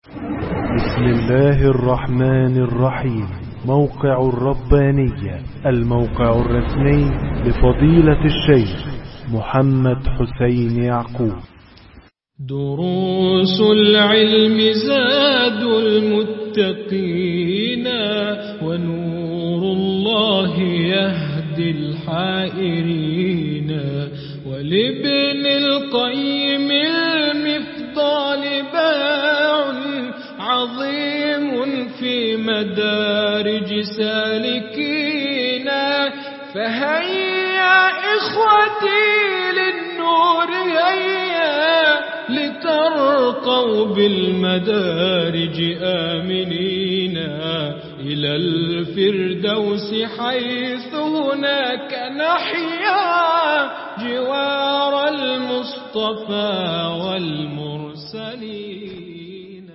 بسم الله الرحمن الرحيم موقع الربانية الموقع الرسمي لفضيلة الشيخ محمد حسين يعقوب دروس العلم زاد المتقين ونور الله يهدي الحائرين ولابن القيم المفضال باع عظيم في مدارج سالكين فهيا إخوتي للنور هيا لترقوا بالمدارج آمنين إلى الفردوس حيث هناك نحيا جوار المصطفى والمرسلين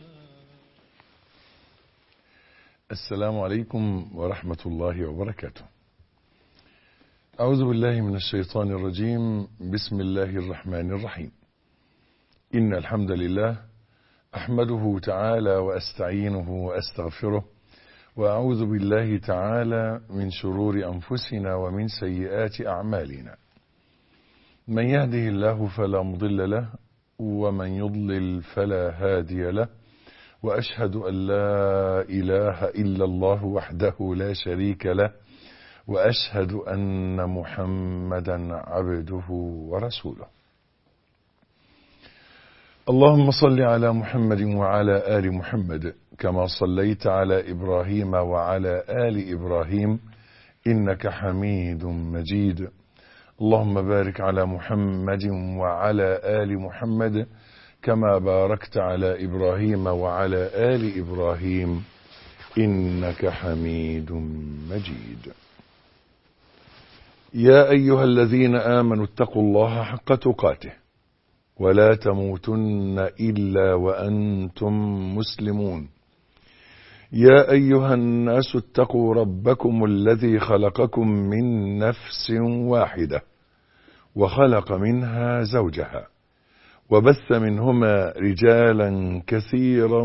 السلام عليكم ورحمة الله وبركاته أعوذ بالله من الشيطان الرجيم بسم الله الرحمن الرحيم إن الحمد لله أحمده تعالى وأستعينه وأستغفره وأعوذ بالله تعالى من شرور أنفسنا ومن سيئات أعمالنا من يهده الله فلا مضل له ومن يضلل فلا هادي له وأشهد أن لا إله إلا الله وحده لا شريك له وأشهد أن محمدا عبده ورسوله اللهم صل على محمد وعلى آل محمد كما صليت على إبراهيم وعلى آل إبراهيم إنك حميد مجيد اللهم بارك على محمد وعلى آل محمد كما باركت على إبراهيم وعلى آل إبراهيم إنك حميد مجيد يا أيها الذين آمنوا اتقوا الله حق تقاته ولا تموتن إلا وأنتم مسلمون يا أيها الناس اتقوا ربكم الذي خلقكم من نفس واحدة وخلق منها زوجها وبث منهما رجالا كثيرا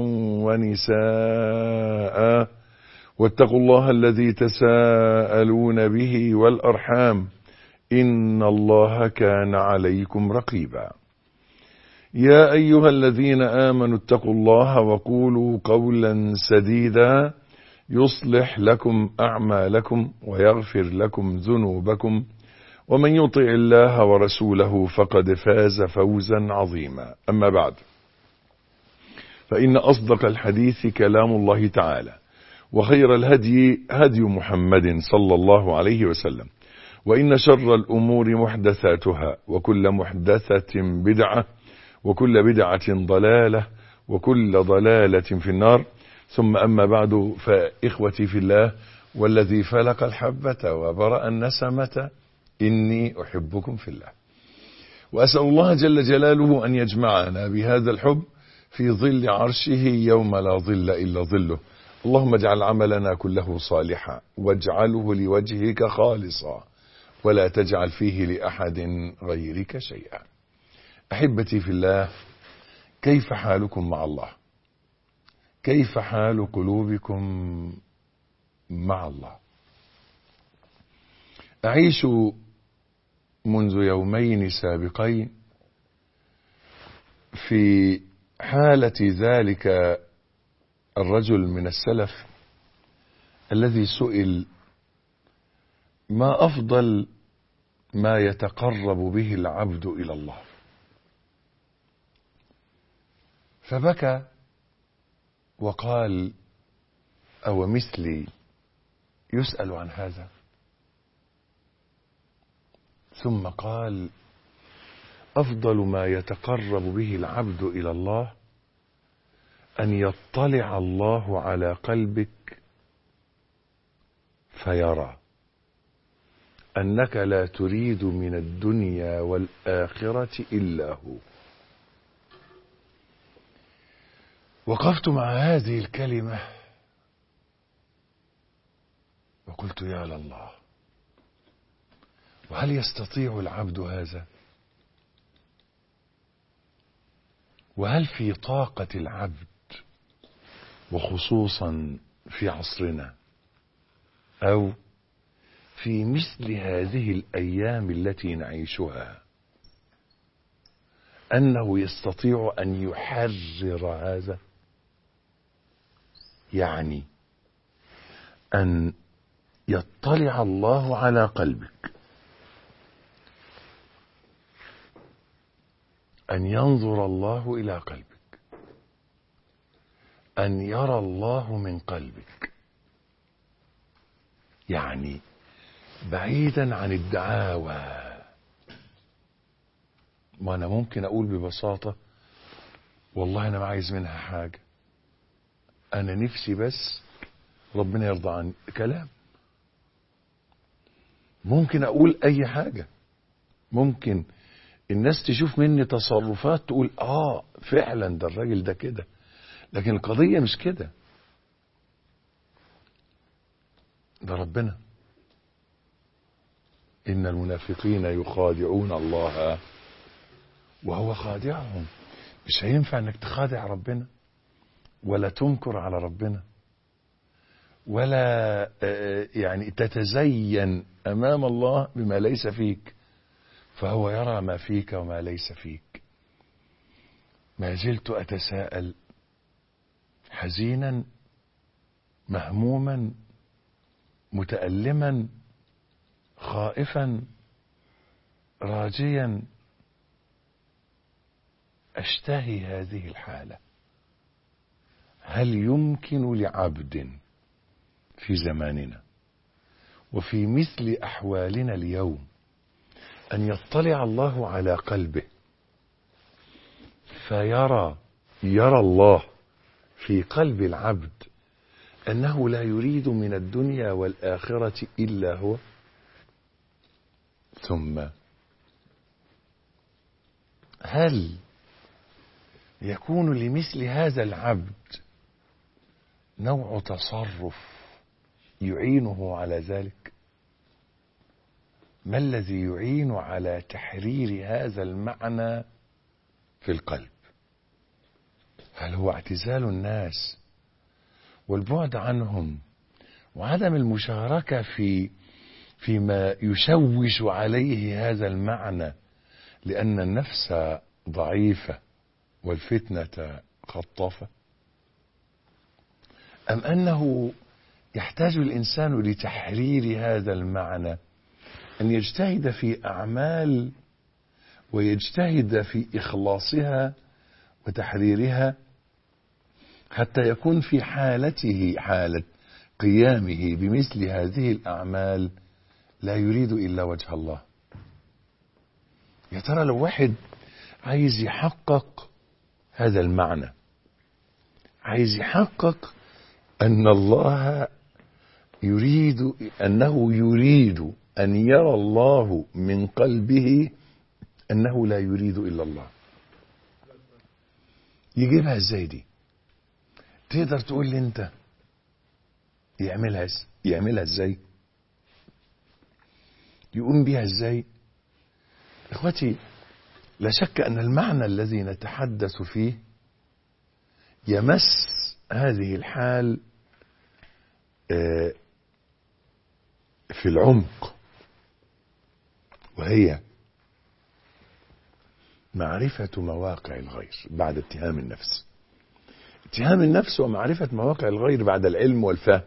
ونساء واتقوا الله الذي تساءلون به والأرحام إن الله كان عليكم رقيبا يا أيها الذين آمنوا اتقوا الله وقولوا قولا سديدا يصلح لكم أعمالكم ويغفر لكم ذنوبكم ومن يطع الله ورسوله فقد فاز فوزا عظيما أما بعد فإن أصدق الحديث كلام الله تعالى وخير الهدي هدي محمد صلى الله عليه وسلم وإن شر الأمور محدثاتها وكل محدثة بدعة وكل بدعة ضلالة وكل ضلالة في النار ثم أما بعد فإخوتي في الله والذي فلق الحبة وبرأ النسمة إني أحبكم في الله وأسأل الله جل جلاله أن يجمعنا بهذا الحب في ظل عرشه يوم لا ظل إلا ظله اللهم اجعل عملنا كله صالحا واجعله لوجهك خالصا ولا تجعل فيه لأحد غيرك شيئا أحبتي في الله كيف حالكم مع الله كيف حال قلوبكم مع الله أعيش منذ يومين سابقين في حالة ذلك الرجل من السلف الذي سئل ما أفضل ما يتقرب به العبد إلى الله فبكى وقال أو مثلي يسأل عن هذا ثم قال أفضل ما يتقرب به العبد إلى الله أن يطلع الله على قلبك فيرى أنك لا تريد من الدنيا والآخرة إلا هو وقفت مع هذه الكلمة وقلت يا لله وهل يستطيع العبد هذا وهل في طاقة العبد وخصوصا في عصرنا أو في مثل هذه الأيام التي نعيشها أنه يستطيع أن يحرر هذا يعني أن يطلع الله على قلبك أن ينظر الله إلى قلبك أن يرى الله من قلبك يعني بعيدا عن الدعاوى ما أنا ممكن أقول ببساطة والله أنا ما عايز منها حاجة أنا نفسي بس ربنا يرضى عني كلام ممكن أقول أي حاجة ممكن الناس تشوف مني تصرفات تقول آه فعلا ده الراجل ده كده لكن القضية مش كده ده ربنا إن المنافقين يخادعون الله وهو خادعهم مش هينفع انك تخادع ربنا ولا تنكر على ربنا ولا يعني تتزين امام الله بما ليس فيك فهو يرى ما فيك وما ليس فيك ما زلت اتساءل حزينا مهموما متالما خائفا راجيا اشتهي هذه الحاله هل يمكن لعبد في زماننا وفي مثل احوالنا اليوم ان يطلع الله على قلبه فيرى يرى الله في قلب العبد انه لا يريد من الدنيا والاخره الا هو ثم هل يكون لمثل هذا العبد نوع تصرف يعينه على ذلك ما الذي يعين على تحرير هذا المعنى في القلب هل هو اعتزال الناس والبعد عنهم وعدم المشاركه في فيما يشوش عليه هذا المعنى لان النفس ضعيفه والفتنه خطافه ام انه يحتاج الانسان لتحرير هذا المعنى ان يجتهد في اعمال ويجتهد في اخلاصها وتحريرها حتى يكون في حالته حاله قيامه بمثل هذه الاعمال لا يريد الا وجه الله يا ترى لو واحد عايز يحقق هذا المعنى عايز يحقق ان الله يريد انه يريد ان يرى الله من قلبه انه لا يريد الا الله يجيبها ازاي دي تقدر تقول لي انت يعملها يعملها ازاي يقوم بها ازاي اخوتي لا شك ان المعنى الذي نتحدث فيه يمس هذه الحال في العمق وهي معرفة مواقع الغير بعد اتهام النفس اتهام النفس ومعرفة مواقع الغير بعد العلم والفهم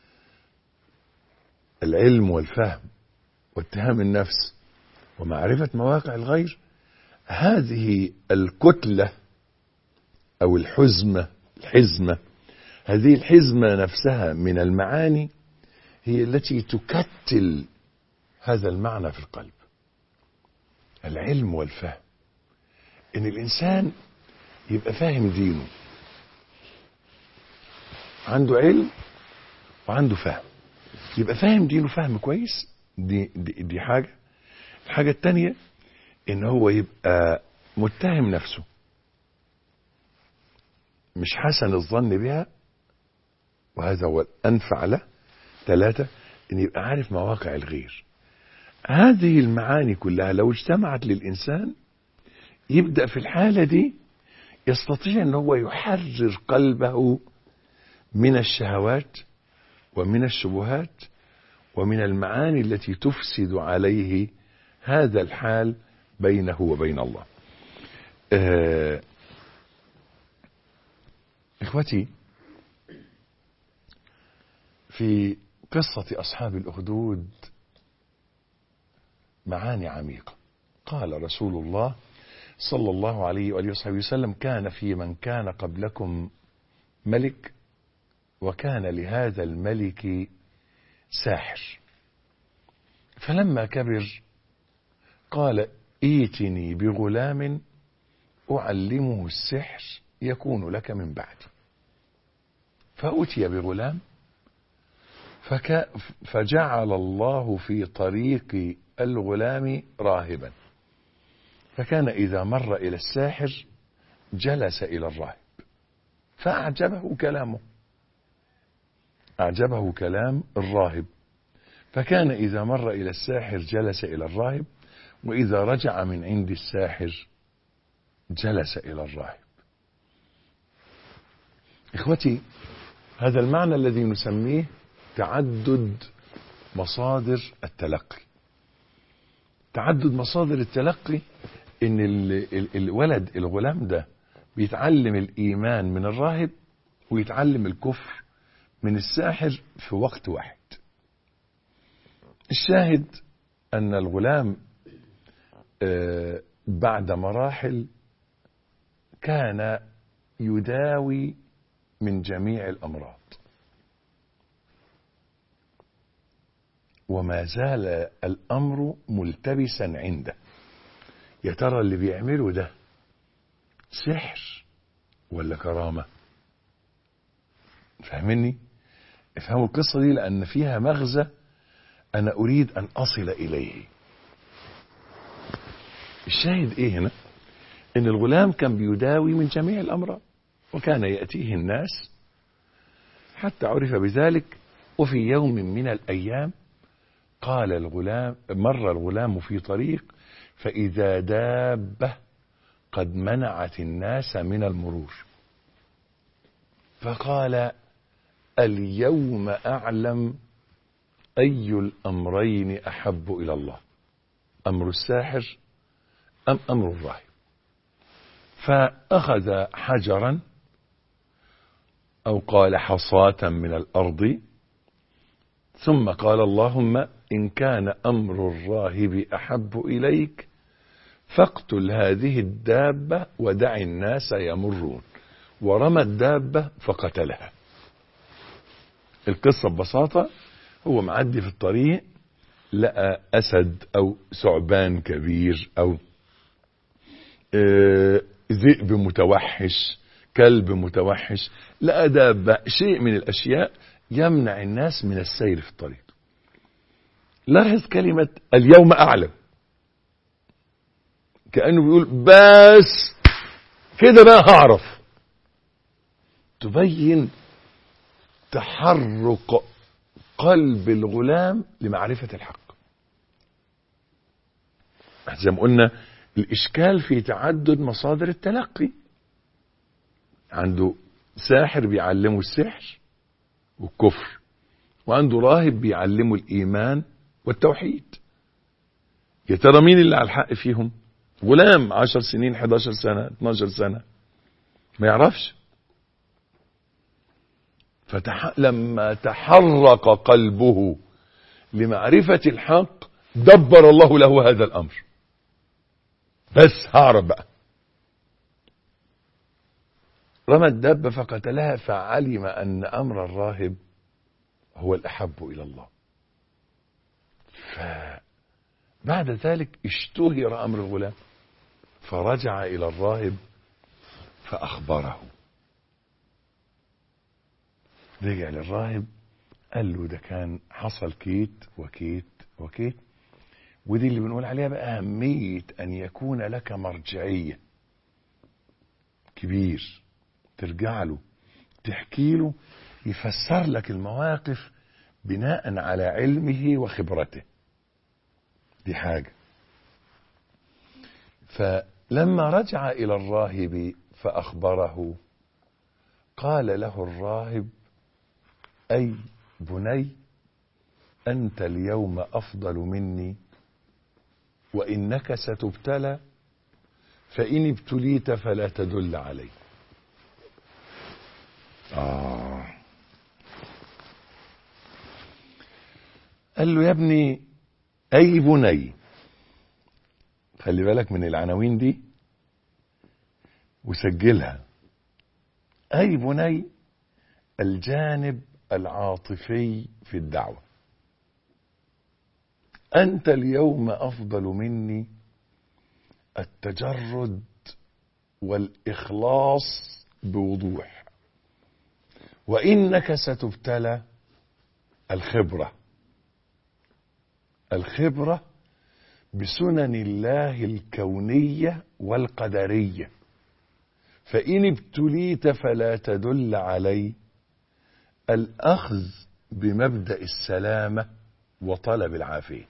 العلم والفهم واتهام النفس ومعرفة مواقع الغير هذه الكتلة أو الحزمة الحزمة هذه الحزمة نفسها من المعاني هي التي تكتل هذا المعنى في القلب العلم والفهم ان الانسان يبقى فاهم دينه عنده علم وعنده فهم يبقى فاهم دينه فهم كويس دي, دي, دي حاجة الحاجة التانية ان هو يبقى متهم نفسه مش حسن الظن بها وهذا هو الأنفع له ثلاثة ان يبقى عارف مواقع الغير هذه المعاني كلها لو اجتمعت للإنسان يبدأ في الحالة دي يستطيع ان هو يحرر قلبه من الشهوات ومن الشبهات ومن المعاني التي تفسد عليه هذا الحال بينه وبين الله آه إخوتي في قصة أصحاب الأخدود معاني عميقة قال رسول الله صلى الله عليه وآله وصحبه وسلم كان في من كان قبلكم ملك وكان لهذا الملك ساحر فلما كبر قال ائتني بغلام أعلمه السحر يكون لك من بعدي فأتي بغلام فك فجعل الله في طريق الغلام راهبا فكان إذا مر إلى الساحر جلس إلى الراهب فأعجبه كلامه أعجبه كلام الراهب فكان إذا مر إلى الساحر جلس إلى الراهب وإذا رجع من عند الساحر جلس إلى الراهب إخوتي هذا المعنى الذي نسميه تعدد مصادر التلقي تعدد مصادر التلقي ان ال- ال- الولد الغلام ده بيتعلم الايمان من الراهب ويتعلم الكفر من الساحر في وقت واحد الشاهد ان الغلام آه، بعد مراحل كان يداوي من جميع الامراض وما زال الامر ملتبسا عنده يا ترى اللي بيعمله ده سحر ولا كرامه فاهمني افهموا القصه دي لان فيها مغزى انا اريد ان اصل اليه الشاهد ايه هنا ان الغلام كان بيداوي من جميع الامراض وكان ياتيه الناس حتى عرف بذلك وفي يوم من الايام قال الغلام مر الغلام في طريق فاذا دابه قد منعت الناس من المرور فقال اليوم اعلم اي الامرين احب الى الله امر الساحر ام امر الراهب فاخذ حجرا او قال حصاه من الارض ثم قال اللهم ان كان امر الراهب احب اليك فاقتل هذه الدابه ودع الناس يمرون ورمى الدابه فقتلها القصه ببساطه هو معدي في الطريق لقى اسد او ثعبان كبير او آه، ذئب متوحش كلب متوحش لقى دابه شيء من الاشياء يمنع الناس من السير في الطريق لاحظ كلمه اليوم اعلم كانه بيقول بس كده بقى هعرف تبين تحرك قلب الغلام لمعرفة الحق زي ما قلنا الإشكال في تعدد مصادر التلقي عنده ساحر بيعلمه السحر والكفر وعنده راهب بيعلمه الإيمان والتوحيد يا ترى مين اللي على الحق فيهم غلام عشر سنين 11 سنة 12 سنة ما يعرفش فتح... لما تحرك قلبه لمعرفة الحق دبر الله له هذا الأمر بس هعرف بقى رمى الدابة فقتلها فعلم أن أمر الراهب هو الأحب إلى الله فبعد ذلك اشتهر أمر الغلام فرجع إلى الراهب فأخبره رجع للراهب قال له ده كان حصل كيت وكيت وكيت ودي اللي بنقول عليها بقى أهمية أن يكون لك مرجعية كبير ترجع له تحكي له يفسر لك المواقف بناء على علمه وخبرته دي حاجة فلما رجع إلى الراهب فأخبره قال له الراهب أي بني أنت اليوم أفضل مني وإنك ستبتلى فإن ابتليت فلا تدل علي آه قال له يا ابني أي بني خلي بالك من العناوين دي وسجلها أي بني الجانب العاطفي في الدعوة أنت اليوم أفضل مني التجرد والإخلاص بوضوح وإنك ستبتلى الخبرة الخبرة بسنن الله الكونية والقدرية فإن ابتليت فلا تدل علي الأخذ بمبدأ السلامة وطلب العافية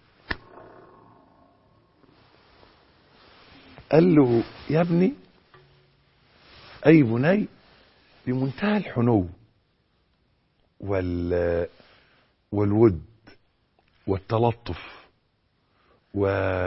قال له يا ابني أي بني بمنتهى الحنو وال والود والتلطف و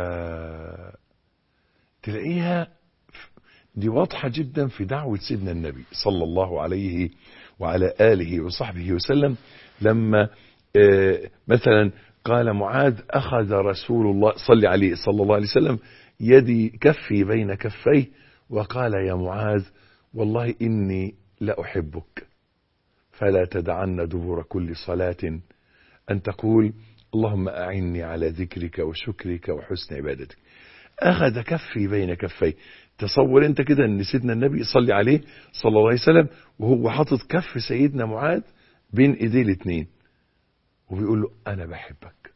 تلاقيها دي واضحة جدا في دعوة سيدنا النبي صلى الله عليه وعلى آله وصحبه وسلم لما آه، مثلا قال معاذ أخذ رسول الله صلى عليه صلى الله عليه وسلم يدي كفي بين كفيه وقال يا معاذ والله إني لأحبك فلا تدعن دبر كل صلاة أن تقول اللهم أعني على ذكرك وشكرك وحسن عبادتك أخذ كفي بين كفيه تصور انت كده ان سيدنا النبي يصلي عليه صلى الله عليه وسلم وهو حاطط كف سيدنا معاذ بين ايديه الاثنين وبيقول له انا بحبك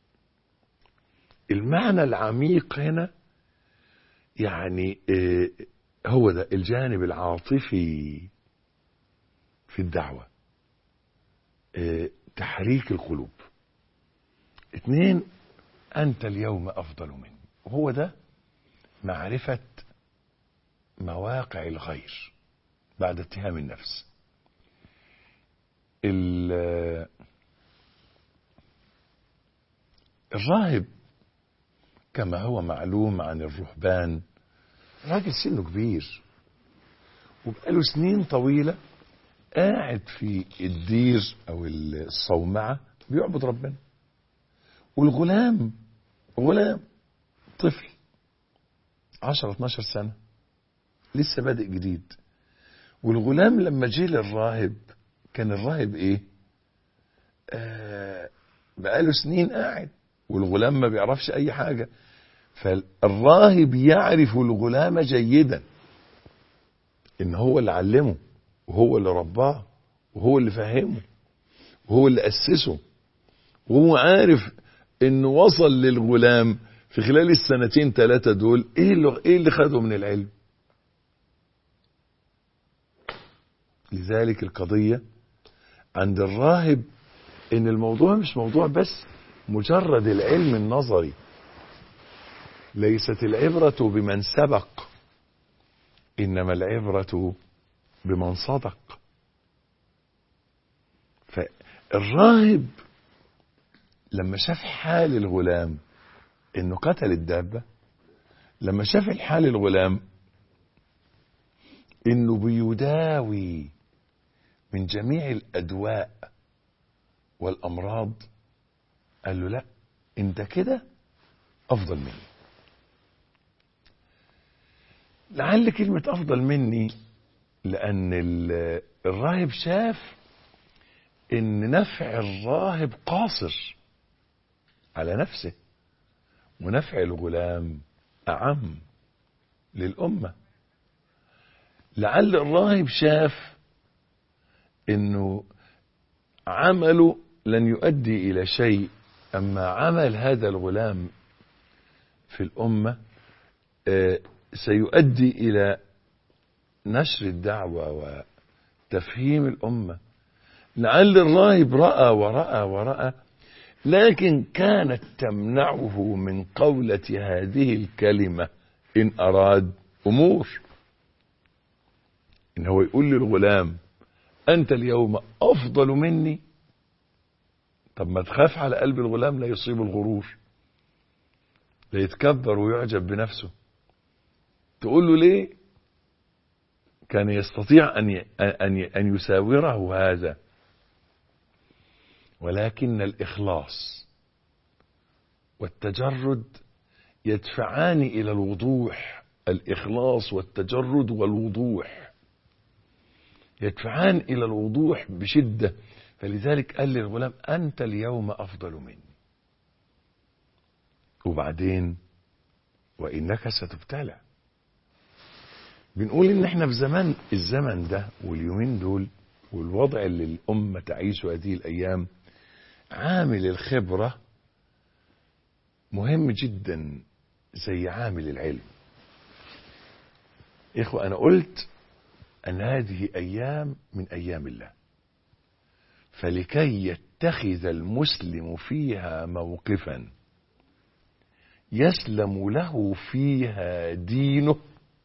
المعنى العميق هنا يعني آه، هو ده الجانب العاطفي في الدعوة آه، تحريك القلوب اثنين انت اليوم افضل مني وهو ده معرفة مواقع الغير بعد اتهام النفس ال- الراهب كما هو معلوم عن الرهبان راجل سنه كبير وبقاله سنين طويلة قاعد في الدير أو الصومعة بيعبد ربنا والغلام غلام طفل 10 12 سنة لسه بادئ جديد والغلام لما جه للراهب كان الراهب ايه آه بقاله سنين قاعد والغلام ما بيعرفش اي حاجة فالراهب يعرف الغلام جيدا ان هو اللي علمه وهو اللي رباه وهو اللي فهمه وهو اللي اسسه وهو عارف انه وصل للغلام في خلال السنتين ثلاثة دول ايه اللي, ايه اللي خده من العلم لذلك القضية عند الراهب ان الموضوع مش موضوع بس مجرد العلم النظري ليست العبرة بمن سبق انما العبرة بمن صدق فالراهب لما شاف حال الغلام انه قتل الدابة لما شاف الحال الغلام انه بيداوي من جميع الادواء والامراض قال له لا انت كده افضل مني لعل كلمة افضل مني لان ال- الراهب شاف ان نفع الراهب قاصر على نفسه ونفع الغلام أعم للأمة لعل الراهب شاف انه عمله لن يؤدي الى شيء اما عمل هذا الغلام في الامه آه، سيؤدي الى نشر الدعوه وتفهيم الامه لعل الراهب راى وراى وراى لكن كانت تمنعه من قولة هذه الكلمة إن أراد أمور إن هو يقول للغلام أنت اليوم أفضل مني طب ما تخاف على قلب الغلام لا يصيب الغرور لا يتكبر ويعجب بنفسه تقول له ليه كان يستطيع أن أن أن يساوره هذا ولكن الإخلاص والتجرد يدفعان إلى الوضوح الإخلاص والتجرد والوضوح يدفعان إلى الوضوح بشدة فلذلك قال للغلام أنت اليوم أفضل مني وبعدين وإنك ستبتلى بنقول إن إحنا في زمان الزمن ده واليومين دول والوضع اللي الأمة تعيشه هذه الأيام عامل الخبرة مهم جدا زي عامل العلم إخوة أنا قلت أن هذه أيام من أيام الله فلكي يتخذ المسلم فيها موقفا يسلم له فيها دينه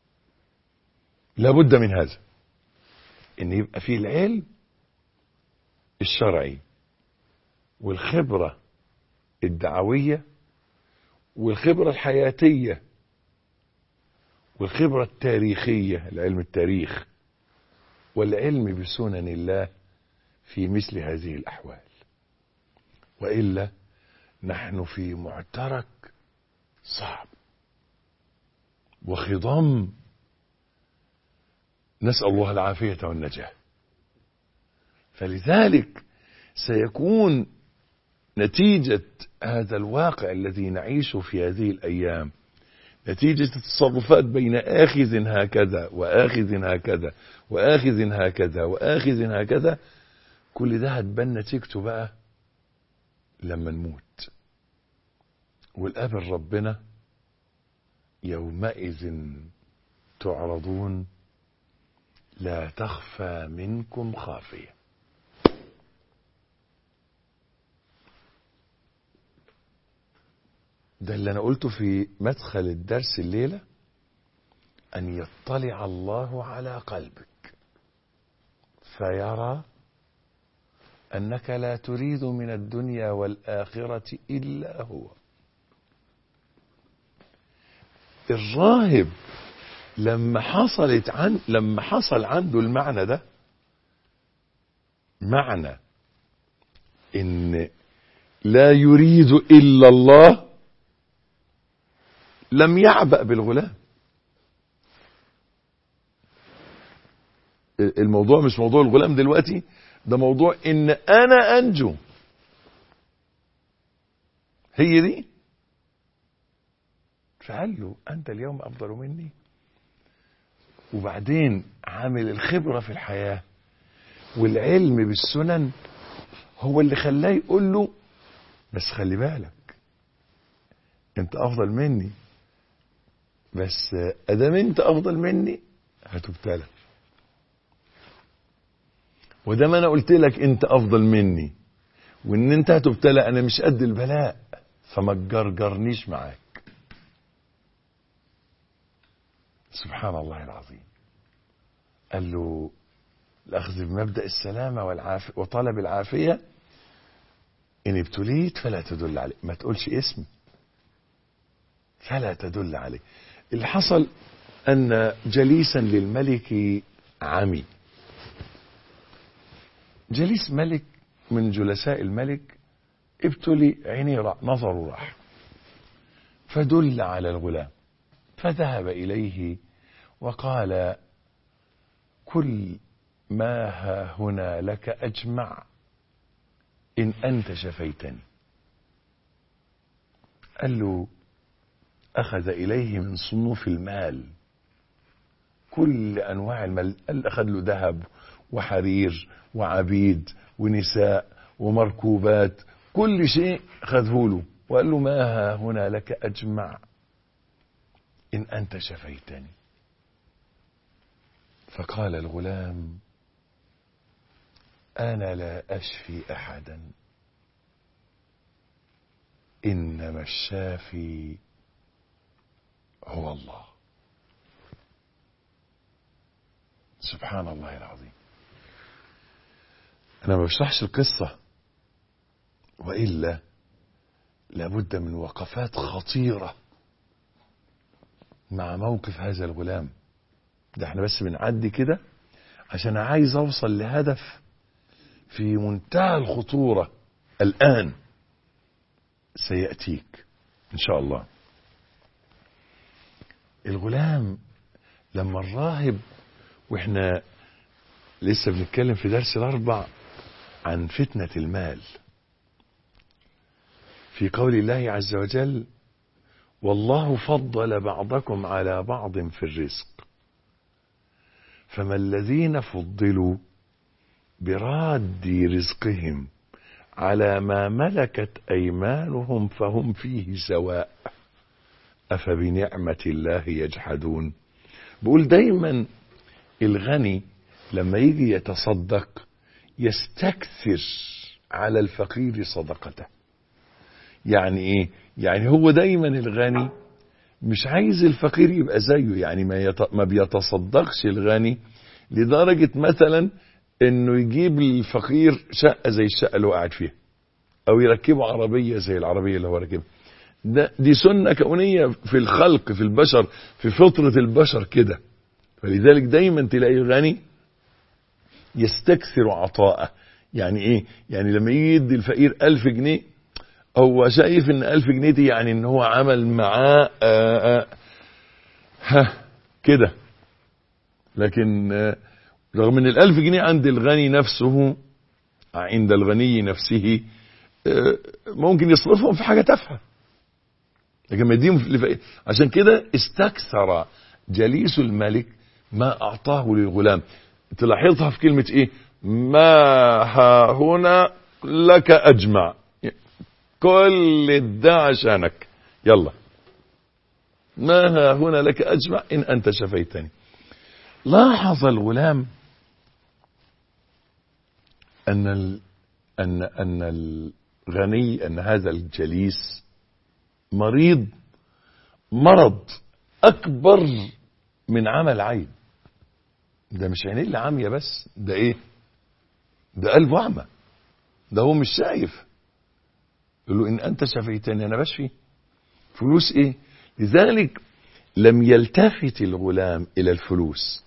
لابد من هذا ان يبقى فيه العلم الشرعي والخبرة الدعوية والخبرة الحياتية والخبرة التاريخية العلم التاريخ والعلم بسنن الله في مثل هذه الأحوال وإلا نحن في معترك صعب وخضم نسأل الله العافية والنجاة فلذلك سيكون نتيجة هذا الواقع الذي نعيشه في هذه الأيام نتيجة التصرفات بين آخذ هكذا وآخذ هكذا وآخذ هكذا وآخذ هكذا كل ده هتبان نتيجته بقى لما نموت والقابل ربنا يومئذ تعرضون لا تخفى منكم خافية ده اللي أنا قلته في مدخل الدرس الليلة أن يطلع الله على قلبك فيرى أنك لا تريد من الدنيا والآخرة إلا هو الراهب لما حصلت عن لما حصل عنده المعنى ده معنى ان لا يريد الا الله لم يعبأ بالغلام الموضوع مش موضوع الغلام دلوقتي ده موضوع ان انا انجو هي دي فقال له انت اليوم افضل مني وبعدين عامل الخبرة في الحياة والعلم بالسنن هو اللي خلاه يقول له بس خلي بالك انت افضل مني بس ادام انت افضل مني هتبتلى ودام انا قلت لك انت افضل مني وان انت هتبتلى انا مش قد البلاء فما تجرجرنيش معاك سبحان الله العظيم قال له الأخذ بمبدأ السلامة والعافية وطلب العافية إن ابتليت فلا تدل عليه ما تقولش اسم فلا تدل عليه اللي حصل أن جليسا للملك عمي جليس ملك من جلساء الملك ابتلي عيني نظره راح فدل على الغلام فذهب إليه وقال كل ما ها هنا لك أجمع إن أنت شفيتني قال له أخذ إليه من صنوف المال كل أنواع المال قال أخذ له ذهب وحرير وعبيد ونساء ومركوبات كل شيء خذه له وقال له ما ها هنا لك أجمع إن أنت شفيتني فقال الغلام أنا لا أشفي أحدا إنما الشافي هو الله سبحان الله العظيم أنا ما بشرحش القصة وإلا لابد من وقفات خطيرة مع موقف هذا الغلام ده احنا بس بنعدي كده عشان عايز اوصل لهدف في منتهى الخطورة الآن سيأتيك إن شاء الله الغلام لما الراهب واحنا لسه بنتكلم في درس الأربع عن فتنة المال في قول الله عز وجل والله فضل بعضكم على بعض في الرزق فما الذين فضلوا براد رزقهم على ما ملكت أيمانهم فهم فيه سواء أفبنعمة الله يجحدون بقول دايما الغني لما يجي يتصدق يستكثر على الفقير صدقته يعني ايه يعني هو دايما الغني مش عايز الفقير يبقى زيه يعني ما, يت... ما بيتصدقش الغني لدرجة مثلا انه يجيب للفقير شقة زي الشقة اللي هو قاعد فيها او يركبه عربية زي العربية اللي هو راكبها ده دي سنة كونية في الخلق في البشر في فطرة البشر كده فلذلك دايما تلاقي الغني يستكثر عطاءه يعني ايه يعني لما يجي يدي الفقير ألف جنيه هو شايف ان ألف جنيه دي يعني ان هو عمل معاه آآ آآ ها كده لكن آه رغم ان الألف جنيه عند الغني نفسه عند الغني نفسه آه ممكن يصرفهم في حاجة تافهة لكن ما يديهم لفقير عشان كده استكثر جليس الملك ما أعطاه للغلام تلاحظها في كلمة ايه ما ها هنا لك أجمع كل ده عشانك يلا ما ها هنا لك أجمع إن أنت شفيتني لاحظ الغلام أن ال... أن أن الغني أن هذا الجليس مريض مرض أكبر من عمل عين ده مش عينيه اللي عامية بس ده إيه ده قلبه أعمى ده هو مش شايف يقول له إن أنت شفيتني أنا بشفي فلوس إيه لذلك لم يلتفت الغلام إلى الفلوس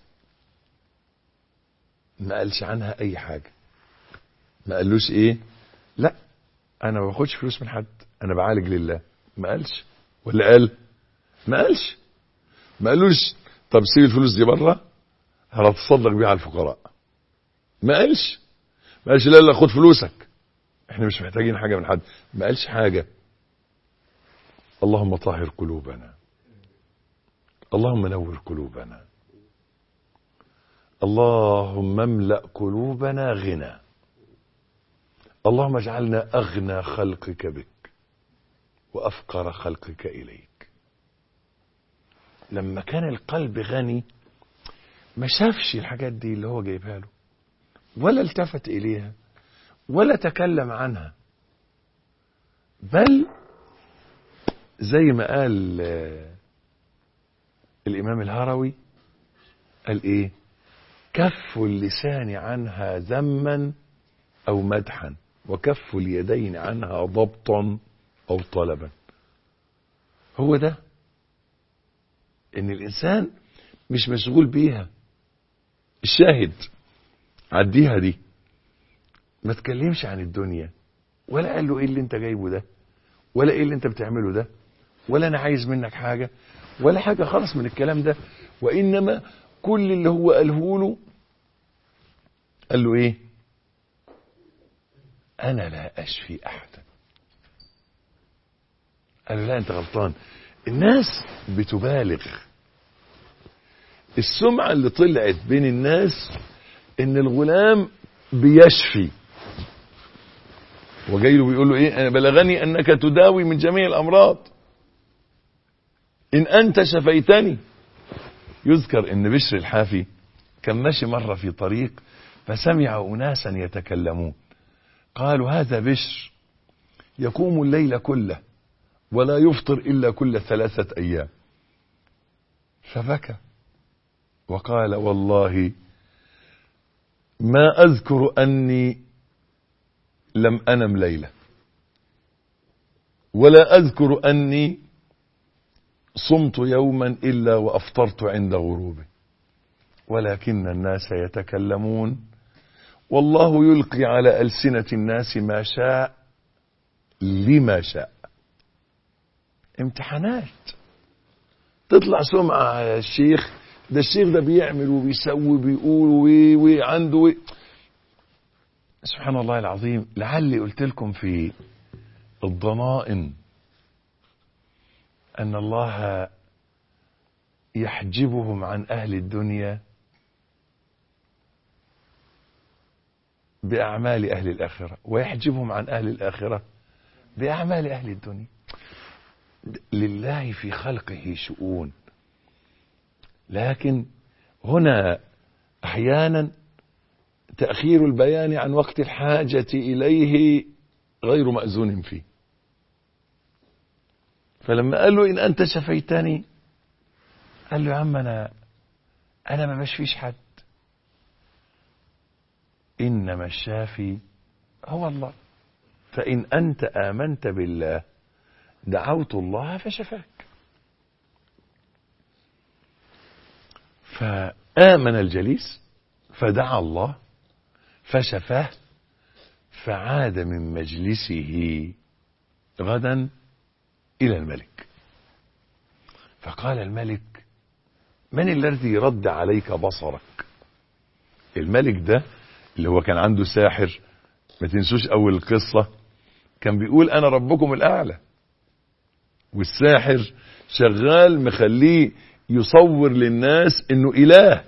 ما قالش عنها أي حاجة ما قالوش إيه لا أنا ما باخدش فلوس من حد أنا بعالج لله ما قالش ولا قال ما قالش ما قالوش طب سيب الفلوس دي بره هتصدق بيها على الفقراء ما قالش ما قالش لا لا خد فلوسك احنا مش محتاجين حاجة من حد ما قالش حاجة اللهم طهر قلوبنا اللهم نور قلوبنا اللهم املأ قلوبنا غنى اللهم اجعلنا أغنى خلقك بك وأفقر خلقك إليك لما كان القلب غني ما شافش الحاجات دي اللي هو جايبها له ولا التفت إليها ولا تكلم عنها بل زي ما قال الإمام الهروي قال إيه كف اللسان عنها ذما أو مدحا وكف اليدين عنها ضبطا أو طلبا هو ده إن الإنسان مش مشغول بيها الشاهد عديها دي ما تكلمش عن الدنيا ولا قال له ايه اللي انت جايبه ده ولا ايه اللي انت بتعمله ده ولا انا عايز منك حاجة ولا حاجة خالص من الكلام ده وانما كل اللي هو قاله له قال له ايه انا لا اشفي احدا قال له لا انت غلطان الناس بتبالغ السمعة اللي طلعت بين الناس ان الغلام بيشفي وجاي له بيقول له ايه انا بلغني انك تداوي من جميع الامراض ان انت شفيتني يذكر ان بشر الحافي كان ماشي مرة في طريق فسمع اناسا يتكلمون قالوا هذا بشر يقوم الليل كله ولا يفطر الا كل ثلاثة ايام فبكى وقال والله ما أذكر أني لم أنم ليلة ولا أذكر أني صمت يوما إلا وأفطرت عند غروبه ولكن الناس يتكلمون والله يلقي على ألسنة الناس ما شاء لما شاء امتحانات تطلع سمعة يا الشيخ ده الشيخ ده بيعمل وبيسوي وبيقول وي- وعنده وي. سبحان الله العظيم لعلي قلت لكم في الضمائن أن الله يحجبهم عن أهل الدنيا بأعمال أهل الآخرة ويحجبهم عن أهل الآخرة بأعمال أهل الدنيا لله في خلقه شؤون لكن هنا أحيانا تأخير البيان عن وقت الحاجة إليه غير مأذون فيه فلما قال له إن أنت شفيتني قال له يا عم أنا أنا ما بشفيش حد إنما الشافي هو الله فإن أنت آمنت بالله دعوت الله فشفاك فآمن الجليس فدعا الله فشفاه فعاد من مجلسه غدا إلى الملك فقال الملك من الذي رد عليك بصرك الملك ده اللي هو كان عنده ساحر ما تنسوش أول القصة كان بيقول أنا ربكم الأعلى والساحر شغال مخليه يصور للناس انه اله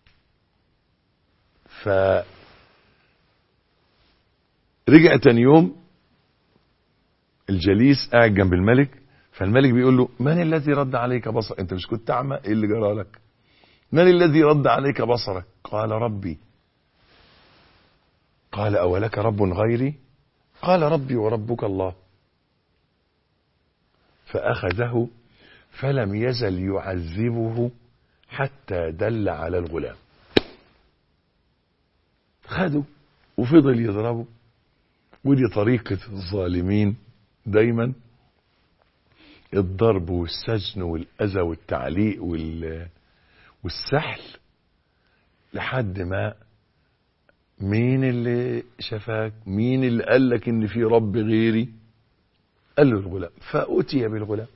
ف رجع تاني يوم الجليس قاعد جنب الملك فالملك بيقول له من الذي رد عليك بصرك انت مش كنت اعمى ايه اللي جرى لك من الذي رد عليك بصرك قال ربي قال اولك رب غيري قال ربي وربك الله فاخذه فلم يزل يعذبه حتى دل على الغلام خده وفضل يضربه ودي طريقة الظالمين دايما الضرب والسجن والأذى والتعليق وال... والسحل لحد ما مين اللي شفاك مين اللي قال لك ان في رب غيري قال له الغلام فأتي بالغلام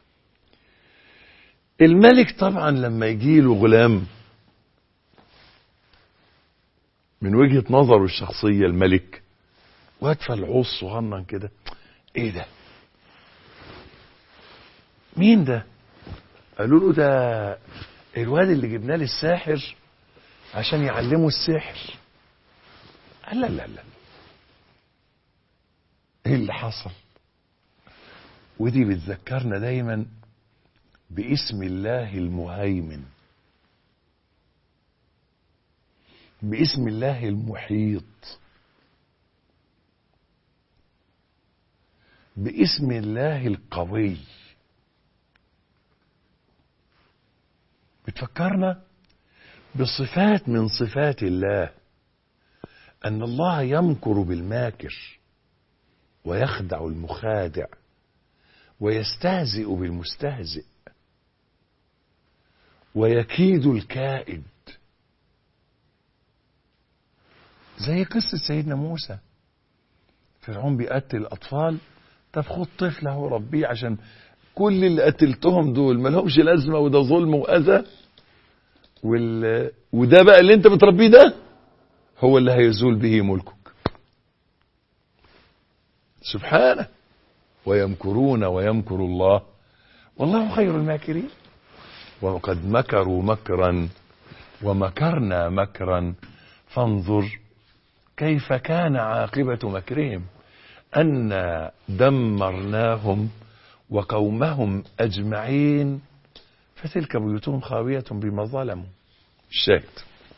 الملك طبعا لما يجي له غلام من وجهة نظره الشخصية الملك واد فلعوص صغنن كده ايه ده مين ده قالوا له ده الواد اللي جبناه للساحر عشان يعلمه السحر قال لا لا لا ايه اللي حصل ودي بتذكرنا دايما باسم الله المهيمن باسم الله المحيط باسم الله القوي بتفكرنا بصفات من صفات الله ان الله يمكر بالماكر ويخدع المخادع ويستهزئ بالمستهزئ ويكيد الكائد زي قصة سيدنا موسى فرعون بيقتل الأطفال طب خد طفل اهو ربيه عشان كل اللي قتلتهم دول ما لهمش لازمة وده ظلم وأذى وال... وده بقى اللي انت بتربيه ده هو اللي هيزول به ملكك سبحانه ويمكرون ويمكر الله والله خير الماكرين وقد مكروا مكرا ومكرنا مكرا فانظر كيف كان عاقبة مكرهم أنا دمرناهم وقومهم أجمعين فتلك بيوتهم خاوية بما ظلموا الشاهد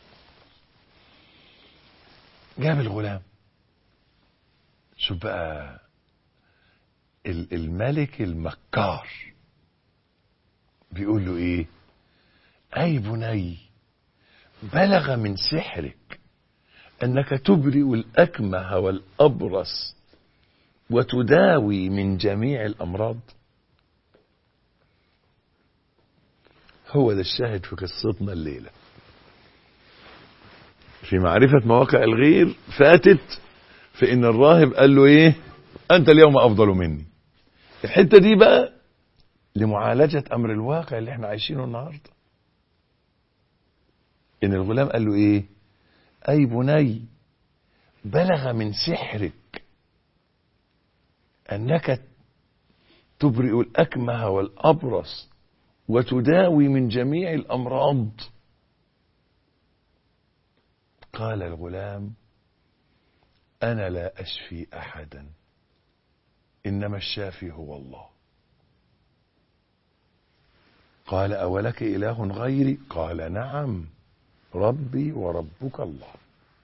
جاب الغلام شوف بقى الملك المكار بيقول له ايه اي بني بلغ من سحرك انك تبرئ الاكمه والابرص وتداوي من جميع الأمراض هو ده الشاهد في قصتنا الليلة في معرفة مواقع الغير فاتت في ان الراهب قال له ايه انت اليوم افضل مني الحتة دي بقى لمعالجة امر الواقع اللي احنا عايشينه النهاردة ان الغلام قال له ايه اي بني بلغ من سحرك انك تبرئ الاكمه والابرص وتداوي من جميع الامراض قال الغلام انا لا اشفي احدا انما الشافي هو الله قال اولك اله غيري قال نعم ربي وربك الله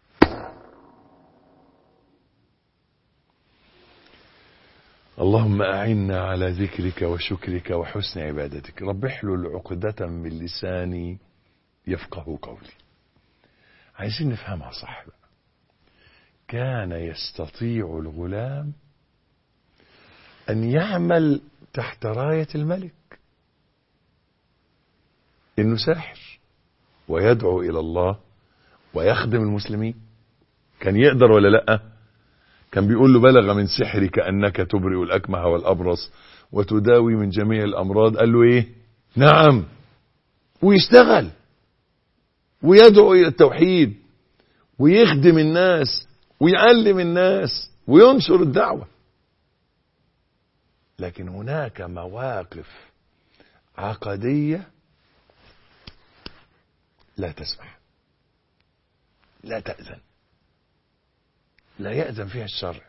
اللهم أعنا على ذكرك وشكرك وحسن عبادتك رب احلل عقدة من لساني يفقه قولي عايزين نفهمها صح بقى كان يستطيع الغلام أن يعمل تحت راية الملك إنه ساحر ويدعو إلى الله ويخدم المسلمين كان يقدر ولا لأ كان بيقول له بلغ من سحرك أنك تبرئ الأكمه والأبرص وتداوي من جميع الأمراض قال له إيه نعم ويشتغل ويدعو إلى التوحيد ويخدم الناس ويعلم الناس وينشر الدعوة لكن هناك مواقف عقدية لا تسمح لا تأذن لا يأذن فيها الشرع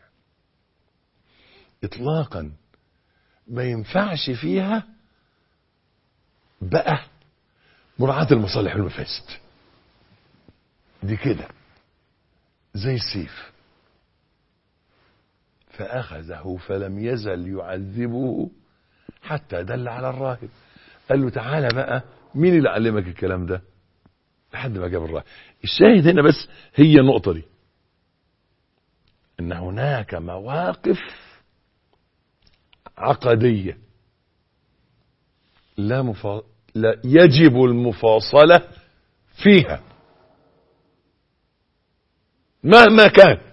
إطلاقا ما ينفعش فيها بقى مراعاة المصالح والمفاسد دي كده زي السيف فأخذه فلم يزل يعذبه حتى دل على الراهب قال له تعالى بقى مين اللي علمك الكلام ده لحد ما جاب الراهب الشاهد هنا بس هي النقطة دي ان هناك مواقف عقدية لا, مفا... لا يجب المفاصلة فيها مهما كان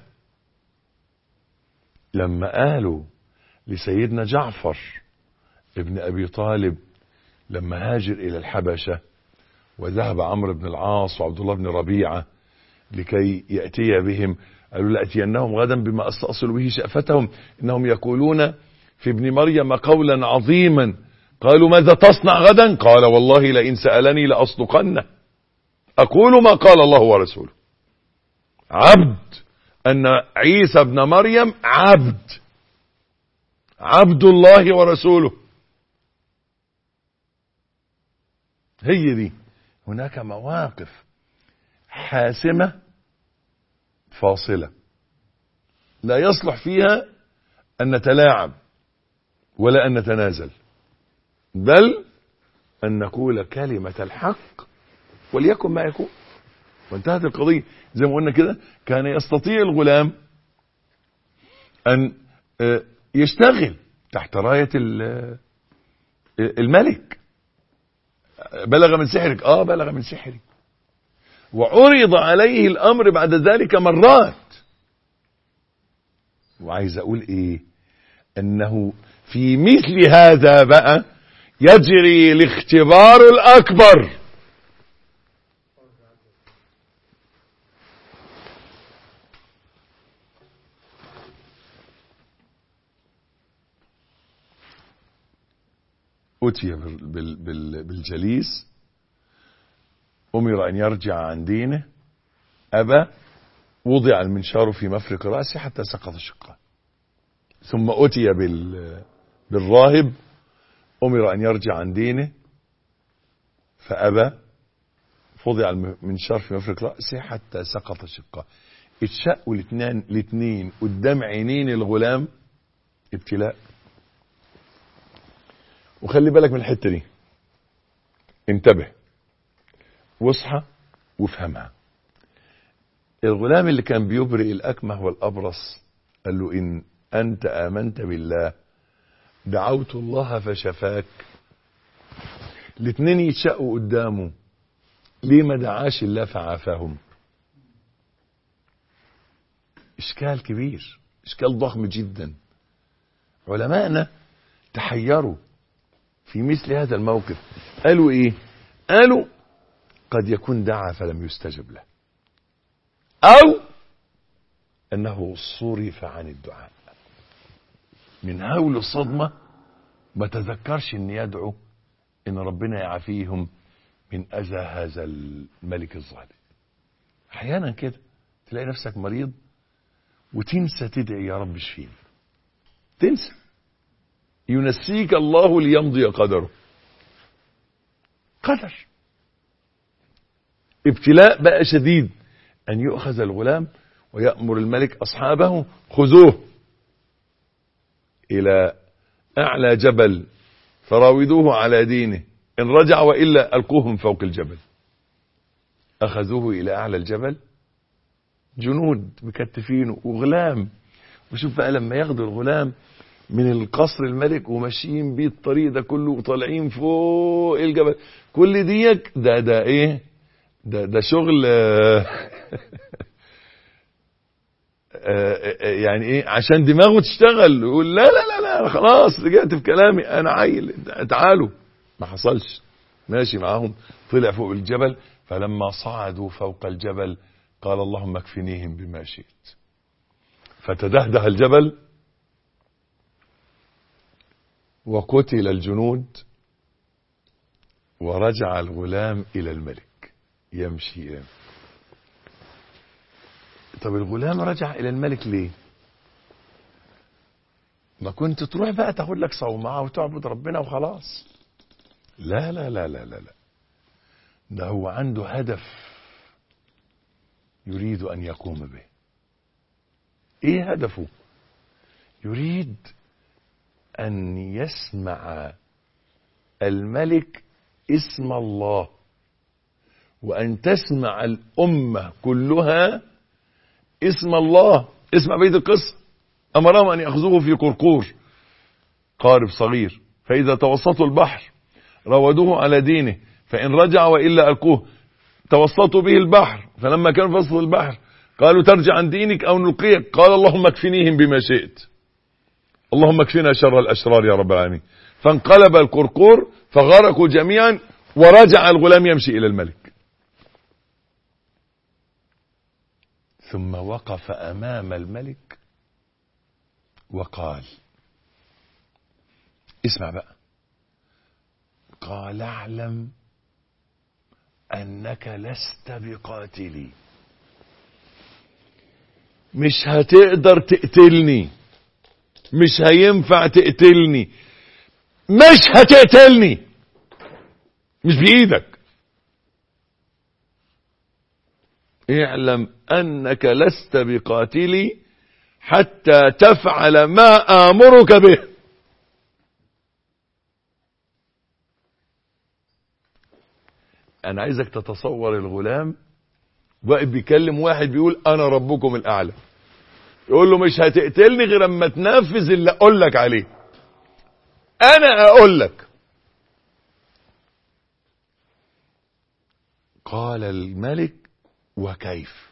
لما قالوا لسيدنا جعفر ابن ابي طالب لما هاجر الى الحبشة وذهب عمرو بن العاص وعبد الله بن ربيعة لكي يأتي بهم قالوا لأتينهم غدا بما أستأصل به شأفتهم إنهم يقولون في ابن مريم قولا عظيما قالوا ماذا تصنع غدا قال والله لئن سألني لأصدقنه أقول ما قال الله ورسوله عبد أن عيسى ابن مريم عبد عبد الله ورسوله هي دي هناك مواقف حاسمة فاصلة لا يصلح فيها أن نتلاعب ولا أن نتنازل بل أن نقول كلمة الحق وليكن ما يكون وانتهت القضية زي ما قلنا كده كان يستطيع الغلام أن يشتغل تحت راية الملك بلغ من سحرك اه بلغ من سحري وعرض عليه الامر بعد ذلك مرات وعايز اقول ايه انه في مثل هذا بقى يجري الاختبار الاكبر أتي بالجليس أمر أن يرجع عن دينه أبى وضع المنشار في مفرق رأسه حتى سقط شقه ثم أتي بال بالراهب أمر أن يرجع عن دينه فأبى فوضع المنشار في مفرق رأسه حتى سقط شقه اتشقوا الاثنين الاثنين قدام عينين الغلام ابتلاء وخلي بالك من الحتة دي انتبه واصحى وافهمها الغلام اللي كان بيبرئ الأكمه والأبرص قال له إن أنت آمنت بالله دعوت الله فشفاك الاثنين يتشقوا قدامه ليه ما دعاش الله فعافاهم إشكال كبير إشكال ضخم جدا علماءنا تحيروا في مثل هذا الموقف قالوا إيه قالوا قد يكون دعا فلم يستجب له أو أنه صرف عن الدعاء من هول الصدمة ما تذكرش أن يدعو أن ربنا يعافيهم من أذى هذا الملك الظالم أحيانا كده تلاقي نفسك مريض وتنسى تدعي يا رب اشفيني تنسى ينسيك الله ليمضي قدره قدر ابتلاء بقى شديد أن يؤخذ الغلام ويأمر الملك أصحابه خذوه إلى أعلى جبل فراودوه على دينه إن رجع وإلا ألقوه من فوق الجبل أخذوه إلى أعلى الجبل جنود مكتفينه وغلام وشوف بقى لما ياخدوا الغلام من القصر الملك وماشيين بيه الطريق ده كله وطالعين فوق الجبل كل ديك ده ده ايه ده ده شغل يعني ايه عشان دماغه تشتغل يقول لا لا لا لا خلاص رجعت في كلامي انا عيل تعالوا ما حصلش ماشي معاهم طلع فوق الجبل فلما صعدوا فوق الجبل قال اللهم اكفنيهم بما شئت فتدهده الجبل وقتل الجنود ورجع الغلام الى الملك يمشي إلى طب الغلام رجع الى الملك ليه ما كنت تروح بقى تاخد لك صومعه وتعبد ربنا وخلاص لا لا لا لا لا لا ده هو عنده هدف يريد ان يقوم به ايه هدفه يريد ان يسمع الملك اسم الله وان تسمع الامه كلها اسم الله اسمع بيت القصه امرهم ان ياخذوه في قرقور قارب صغير فاذا توسطوا البحر راودوه على دينه فان رجع والا القوه توسطوا به البحر فلما كان في وسط البحر قالوا ترجع عن دينك او نلقيك قال اللهم اكفنيهم بما شئت اللهم اكفنا شر الاشرار يا رب العالمين فانقلب القرقور فغرقوا جميعا ورجع الغلام يمشي الى الملك ثم وقف امام الملك وقال اسمع بقى قال اعلم انك لست بقاتلي مش هتقدر تقتلني مش هينفع تقتلني مش هتقتلني مش بايدك اعلم انك لست بقاتلي حتى تفعل ما امرك به انا عايزك تتصور الغلام واقف بيكلم واحد بيقول انا ربكم الاعلى يقول له مش هتقتلني غير اما تنفذ اللي اقول لك عليه انا اقول لك قال الملك وكيف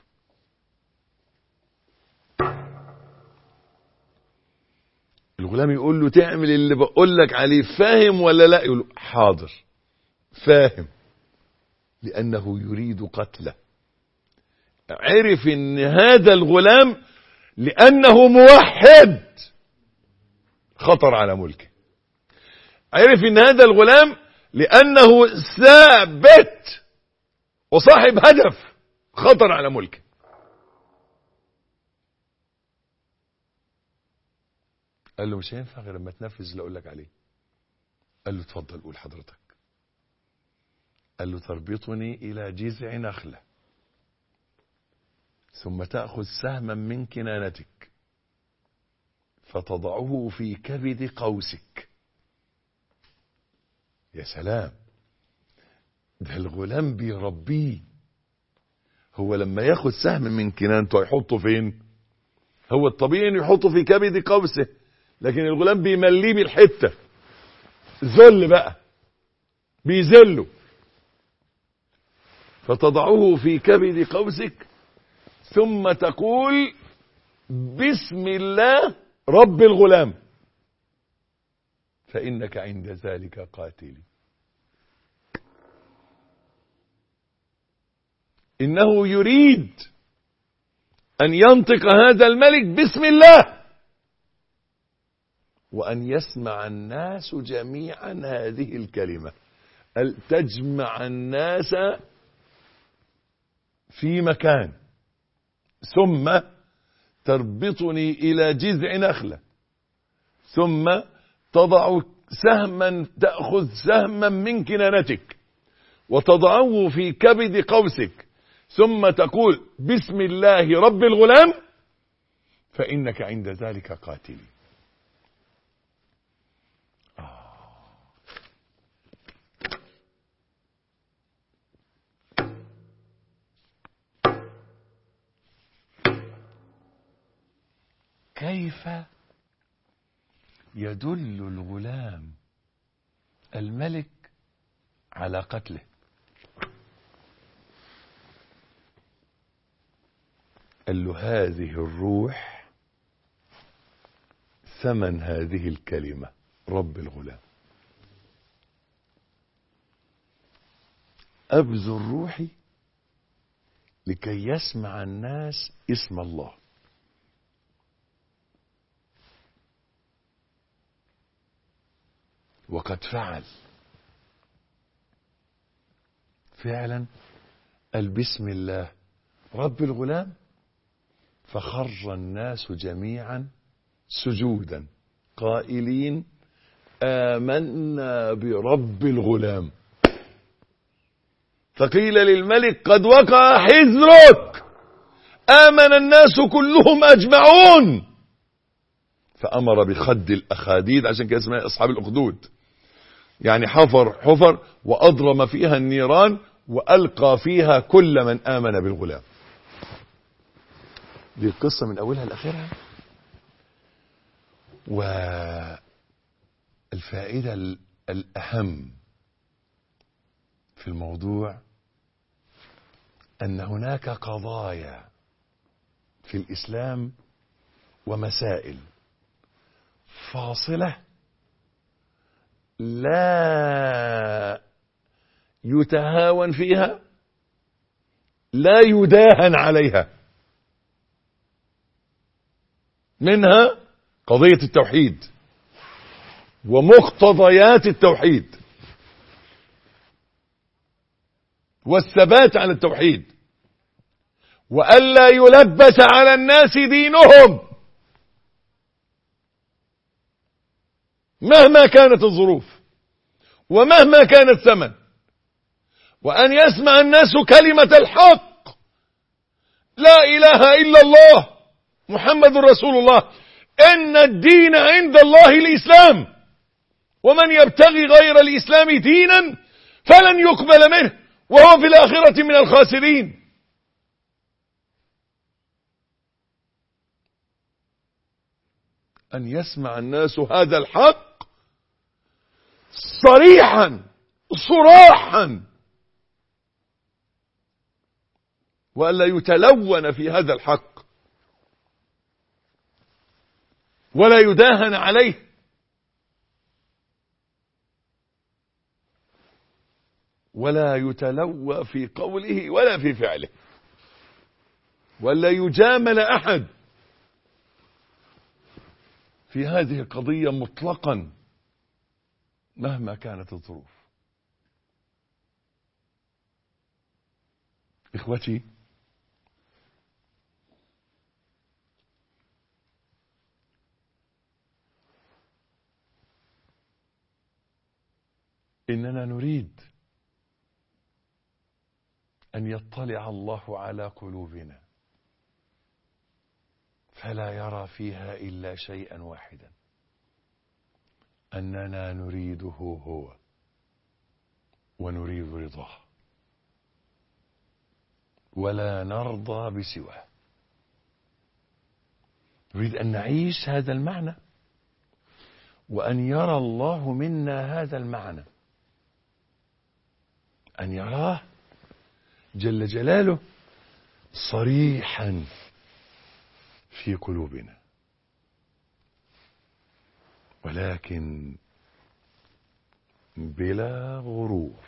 الغلام يقول له تعمل اللي بقول لك عليه فاهم ولا لا يقول له حاضر فاهم لانه يريد قتله عرف ان هذا الغلام لانه موحد خطر على ملكه عرف ان هذا الغلام لانه ثابت وصاحب هدف خطر على ملكه قال له مش هينفع غير لما تنفذ اللي اقول لك عليه قال له اتفضل قول حضرتك قال له تربطني الى جذع نخله ثم تاخذ سهما من كنانتك فتضعه في كبد قوسك يا سلام ده الغلام بيربيه هو لما ياخد سهم من كنانته هيحطه فين هو الطبيعي انه يحطه في كبد قوسه لكن الغلام بيمليه بالحته ذل بقى بيذله فتضعه في كبد قوسك ثم تقول بسم الله رب الغلام فإنك عند ذلك قاتلي إنه يريد أن ينطق هذا الملك بسم الله وأن يسمع الناس جميعا هذه الكلمة تجمع الناس في مكان ثم تربطني إلى جذع نخلة ثم تضع سهما تأخذ سهما من كنانتك وتضعه في كبد قوسك ثم تقول بسم الله رب الغلام فإنك عند ذلك قاتلي كيف يدل الغلام الملك على قتله قال له هذه الروح ثمن هذه الكلمة رب الغلام أبذل روحي لكي يسمع الناس اسم الله وقد فعل فعلا قال بسم الله رب الغلام فخر الناس جميعا سجودا قائلين آمنا برب الغلام فقيل للملك قد وقع حذرك آمن الناس كلهم أجمعون فأمر بخد الأخاديد عشان كده اسمها أصحاب الأخدود يعني حفر حفر وأضرم فيها النيران وألقى فيها كل من آمن بالغلام دي القصة من أولها لآخرها والفائدة الأهم في الموضوع أن هناك قضايا في الإسلام ومسائل فاصلة لا يتهاون فيها لا يداهن عليها منها قضية التوحيد ومقتضيات التوحيد والثبات على التوحيد وألا يلبس على الناس دينهم مهما كانت الظروف ومهما كان الثمن وأن يسمع الناس كلمة الحق لا إله إلا الله محمد رسول الله إن الدين عند الله الإسلام ومن يبتغي غير الإسلام دينا فلن يقبل منه وهو في الآخرة من الخاسرين أن يسمع الناس هذا الحق صريحا صراحا وألا يتلون في هذا الحق ولا يداهن عليه ولا يتلوى في قوله ولا في فعله ولا يجامل أحد في هذه القضية مطلقا مهما كانت الظروف إخوتي إننا نريد أن يطلع الله على قلوبنا فلا يرى فيها إلا شيئا واحدا أننا نريده هو ونريد رضاه ولا نرضى بسواه نريد أن نعيش هذا المعنى وأن يرى الله منا هذا المعنى أن يراه جل جلاله صريحا في قلوبنا ولكن بلا غرور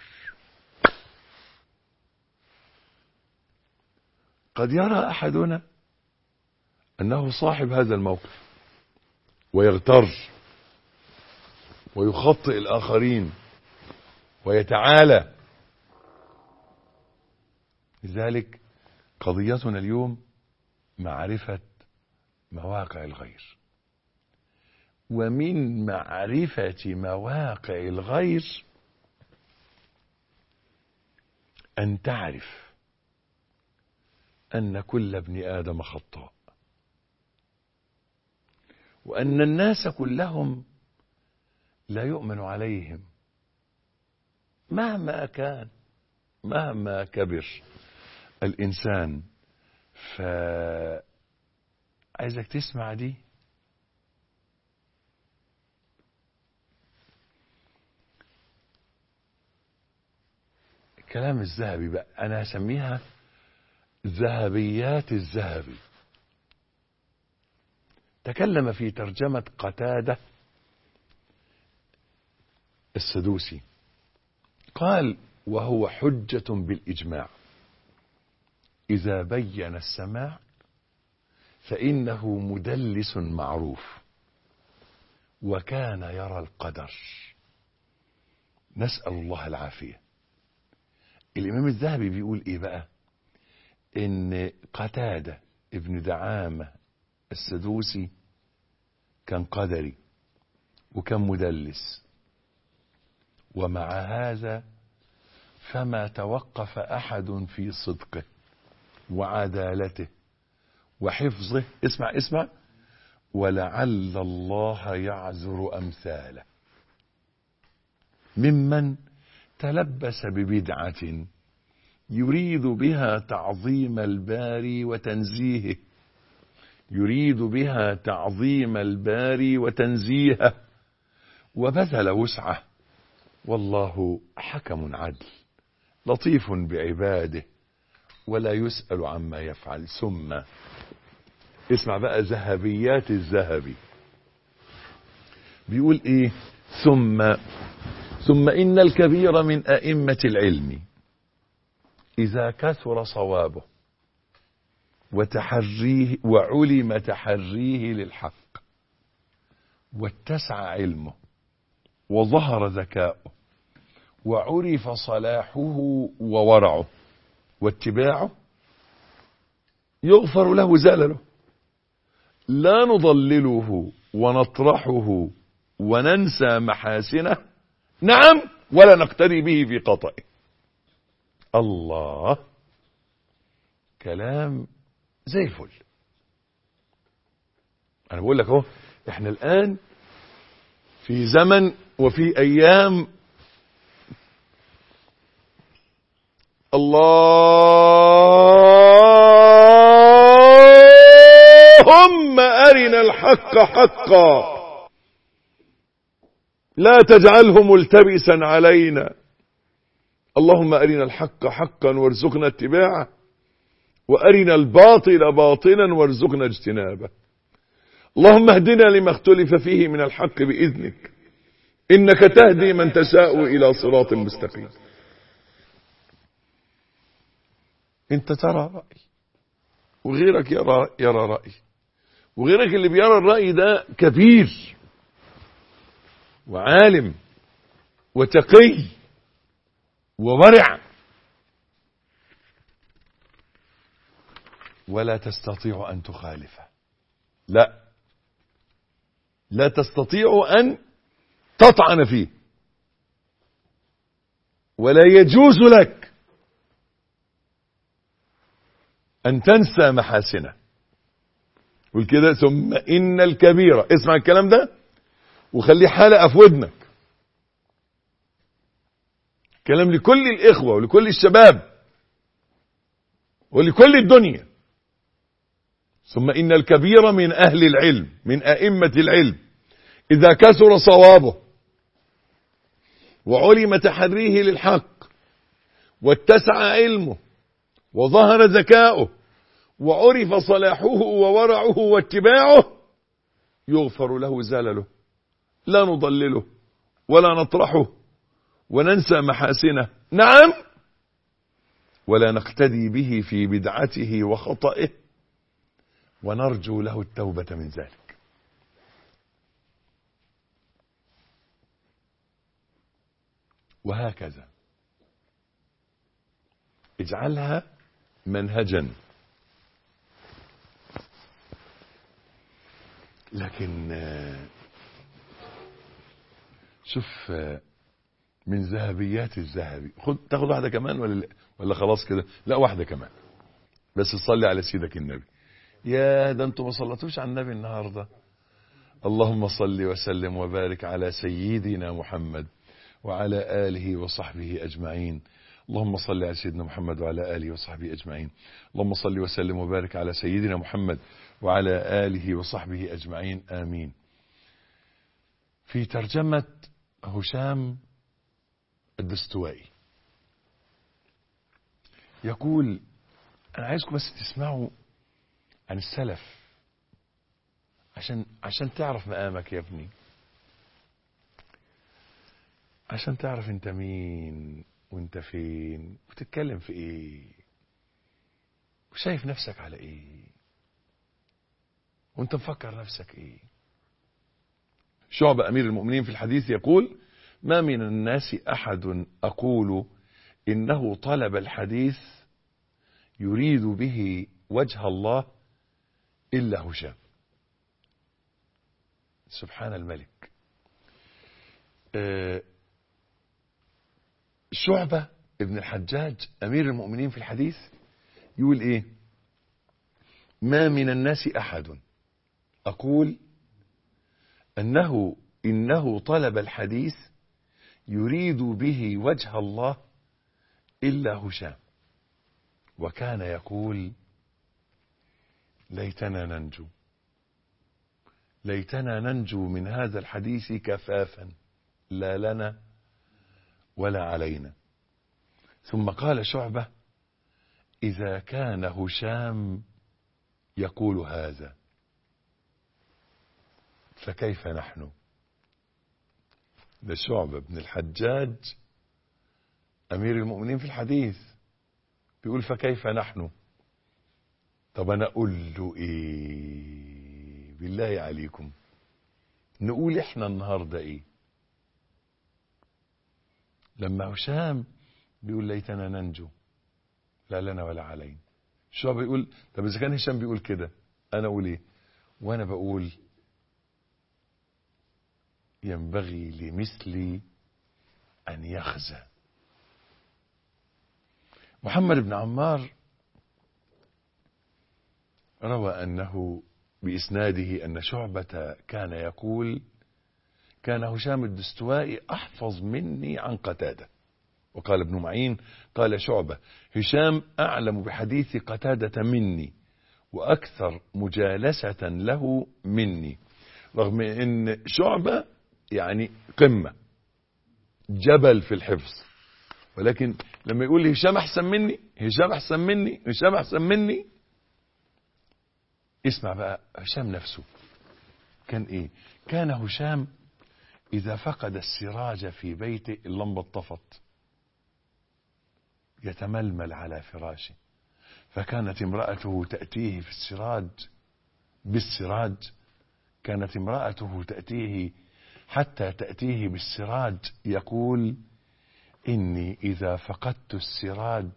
قد يرى احدنا انه صاحب هذا الموقف ويغتر ويخطئ الاخرين ويتعالى لذلك قضيتنا اليوم معرفه مواقع الغير ومن معرفة مواقع الغير أن تعرف أن كل ابن آدم خطاء وأن الناس كلهم لا يؤمن عليهم مهما كان مهما كبر الإنسان ف عايزك تسمع دي الكلام الذهبي بقى انا هسميها ذهبيات الذهبي تكلم في ترجمة قتادة السدوسي قال وهو حجة بالإجماع إذا بين السماع فإنه مدلس معروف وكان يرى القدر نسأل الله العافية الإمام الذهبي بيقول إيه بقى إن قتادة ابن دعامة السدوسي كان قدري وكان مدلس ومع هذا فما توقف أحد في صدقه وعدالته وحفظه اسمع اسمع ولعل الله يعذر أمثاله ممن تلبس ببدعة يريد بها تعظيم الباري وتنزيهه يريد بها تعظيم الباري وتنزيهه وبذل وسعه والله حكم عدل لطيف بعباده ولا يسأل عما يفعل ثم اسمع بقى ذهبيات الذهبي بيقول ايه ثم ثم إن الكبير من أئمة العلم إذا كثر صوابه وتحريه وعلم تحريه للحق واتسع علمه وظهر ذكاؤه وعرف صلاحه وورعه واتباعه يغفر له زلله لا نضلله ونطرحه وننسى محاسنه نعم ولا نقتدي به في قطئه الله كلام زي الفل انا بقول لك اهو احنا الان في زمن وفي ايام اللهم ارنا الحق حقا لا تجعله ملتبسا علينا اللهم أرنا الحق حقا وارزقنا اتباعه وأرنا الباطل باطلا وارزقنا اجتنابه اللهم اهدنا لما اختلف فيه من الحق بإذنك إنك تهدي من تشاء إلى صراط مستقيم انت ترى رأي وغيرك يرى, يرى رأي وغيرك اللي بيرى الرأي ده كبير وعالم وتقي وورع ولا تستطيع أن تخالفه لا لا تستطيع أن تطعن فيه ولا يجوز لك أن تنسى محاسنه قل كده ثم إن الكبيرة اسمع الكلام ده وخليه حلقة في ودنك كلام لكل الإخوة ولكل الشباب ولكل الدنيا ثم إن الكبير من أهل العلم من أئمة العلم إذا كثر صوابه وعلم تحريه للحق واتسع علمه وظهر ذكاؤه وعرف صلاحه وورعه واتباعه يغفر له زلله لا نضلله ولا نطرحه وننسى محاسنه نعم ولا نقتدي به في بدعته وخطئه ونرجو له التوبة من ذلك وهكذا اجعلها منهجا لكن شوف من ذهبيات الذهبي خد تاخد واحده كمان ولا لا؟ ولا خلاص كده لا واحده كمان بس تصلي على سيدك النبي يا ده انتوا ما صلتوش على النبي النهارده اللهم صل وسلم وبارك على سيدنا محمد وعلى اله وصحبه اجمعين اللهم صل على سيدنا محمد وعلى اله وصحبه اجمعين اللهم صل وسلم وبارك على سيدنا محمد وعلى اله وصحبه اجمعين امين في ترجمه هشام الدستوائي يقول انا عايزكم بس تسمعوا عن السلف عشان عشان تعرف مقامك يا ابني عشان تعرف انت مين وانت فين وتتكلم في ايه وشايف نفسك على ايه وانت مفكر نفسك ايه شعب امير المؤمنين في الحديث يقول ما من الناس احد اقول انه طلب الحديث يريد به وجه الله الا هشام سبحان الملك آه شعبة ابن الحجاج أمير المؤمنين في الحديث يقول إيه ما من الناس أحد أقول أنه إنه طلب الحديث يريد به وجه الله إلا هشام وكان يقول ليتنا ننجو ليتنا ننجو من هذا الحديث كفافا لا لنا ولا علينا ثم قال شعبة إذا كان هشام يقول هذا فكيف نحن ده شعبة بن الحجاج أمير المؤمنين في الحديث بيقول فكيف نحن طب أنا أقول له إيه بالله عليكم نقول إحنا النهاردة إيه لما هشام بيقول ليتنا ننجو لا لنا ولا علينا شو بيقول طب اذا كان هشام بيقول كده انا اقول ايه وانا بقول ينبغي لمثلي ان يخزى محمد بن عمار روى انه باسناده ان شعبه كان يقول كان هشام الدستوائي أحفظ مني عن قتادة وقال ابن معين قال شعبة هشام أعلم بحديث قتادة مني وأكثر مجالسة له مني رغم أن شعبة يعني قمة جبل في الحفظ ولكن لما يقول لي هشام أحسن مني هشام أحسن مني هشام أحسن مني اسمع بقى هشام نفسه كان ايه كان هشام إذا فقد السراج في بيته اللمبة طفت يتململ على فراشه فكانت امرأته تأتيه في السراج بالسراج كانت امرأته تأتيه حتى تأتيه بالسراج يقول إني إذا فقدت السراج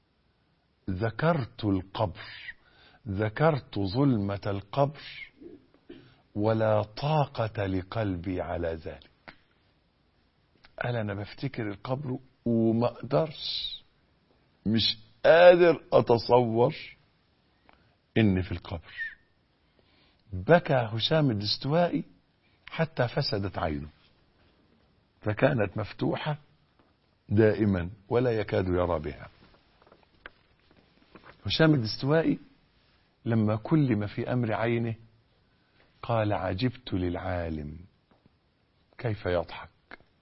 ذكرت القبر ذكرت ظلمة القبر ولا طاقة لقلبي على ذلك قال أنا بفتكر القبر وما أقدرش مش قادر أتصور إن في القبر بكى هشام الدستوائي حتى فسدت عينه فكانت مفتوحة دائما ولا يكاد يرى بها هشام الدستوائي لما كلم في أمر عينه قال عجبت للعالم كيف يضحك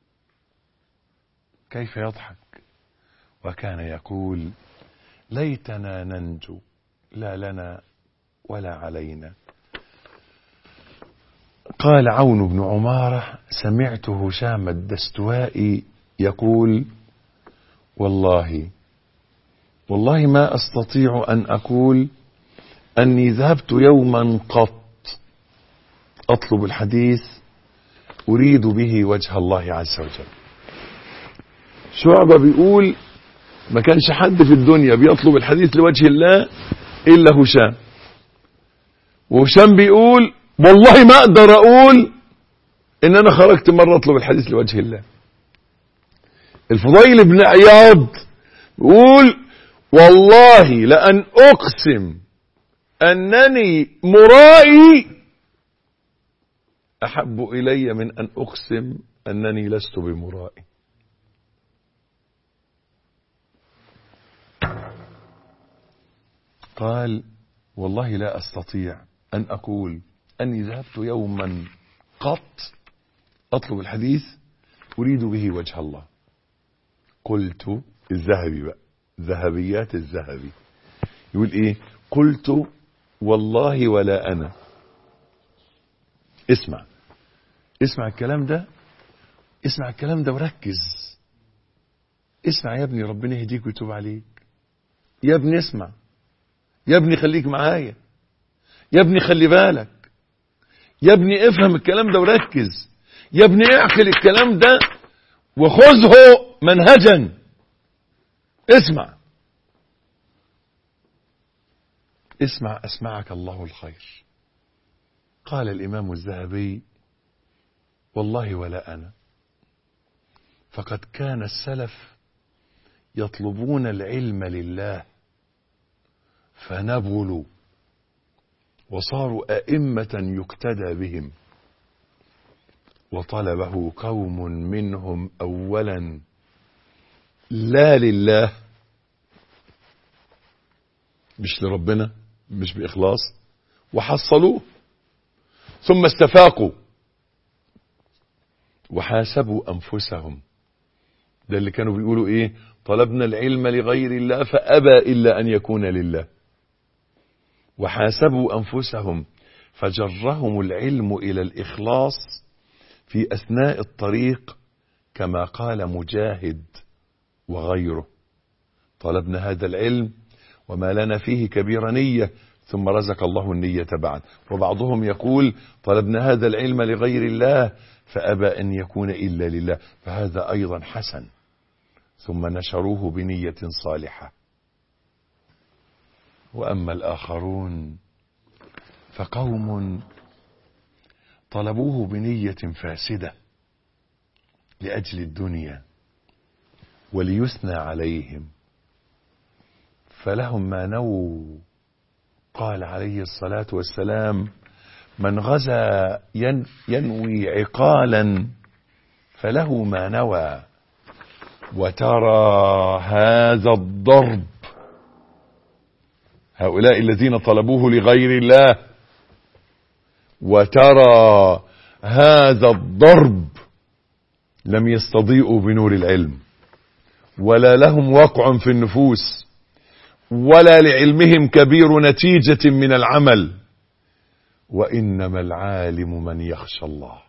كيف يضحك وكان يقول ليتنا ننجو لا لنا ولا علينا قال عون بن عمارة سمعت هشام الدستوائي يقول والله والله ما أستطيع أن أقول أني ذهبت يوما قط أطلب الحديث أريد به وجه الله عز وجل شعبة بيقول ما كانش حد في الدنيا بيطلب الحديث لوجه الله إلا هشام وهشام بيقول والله ما أقدر أقول إن أنا خرجت مرة أطلب الحديث لوجه الله الفضيل بن عياض بيقول والله لأن أقسم أنني مرائي أحب إلي من أن أقسم أنني لست بمرائي قال والله لا أستطيع أن أقول أني ذهبت يوما قط أطلب الحديث أريد به وجه الله قلت الذهبي بقى ذهبيات الذهبي يقول إيه قلت والله ولا أنا اسمع اسمع الكلام ده اسمع الكلام ده وركز اسمع يا ابني ربنا يهديك ويتوب عليك يا ابني اسمع يا ابني خليك معايا يا ابني خلي بالك يا ابني افهم الكلام ده وركز يا ابني اعقل الكلام ده وخذه منهجا اسمع اسمع اسمعك الله الخير قال الامام الذهبي والله ولا انا فقد كان السلف يطلبون العلم لله فنبغلوا وصاروا أئمة يقتدى بهم وطلبه قوم منهم أولا لا لله مش لربنا مش بإخلاص وحصلوه ثم استفاقوا وحاسبوا أنفسهم ده اللي كانوا بيقولوا إيه طلبنا العلم لغير الله فأبى إلا أن يكون لله وحاسبوا أنفسهم فجرهم العلم إلى الإخلاص في أثناء الطريق كما قال مجاهد وغيره طلبنا هذا العلم وما لنا فيه كبير نية ثم رزق الله النية بعد وبعضهم يقول طلبنا هذا العلم لغير الله فأبى أن يكون إلا لله فهذا أيضا حسن ثم نشروه بنية صالحة وأما الآخرون فقوم طلبوه بنية فاسدة لأجل الدنيا وليثنى عليهم فلهم ما نووا قال عليه الصلاة والسلام من غزا ينوي عقالا فله ما نوى وترى هذا الضرب هؤلاء الذين طلبوه لغير الله وترى هذا الضرب لم يستضيئوا بنور العلم ولا لهم وقع في النفوس ولا لعلمهم كبير نتيجة من العمل وإنما العالم من يخشى الله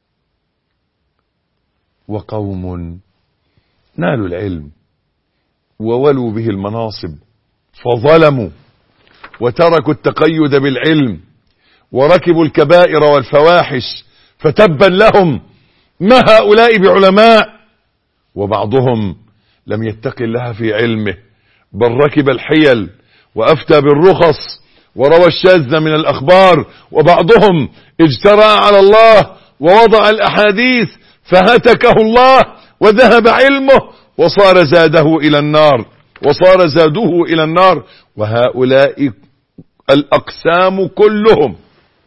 وقوم نالوا العلم وولوا به المناصب فظلموا وتركوا التقيد بالعلم وركبوا الكبائر والفواحش فتبا لهم ما هؤلاء بعلماء وبعضهم لم يتق الله في علمه بل ركب الحيل وأفتى بالرخص وروى الشاذ من الأخبار وبعضهم اجترى على الله ووضع الأحاديث فهتكه الله وذهب علمه وصار زاده إلى النار وصار زاده إلى النار وهؤلاء الأقسام كلهم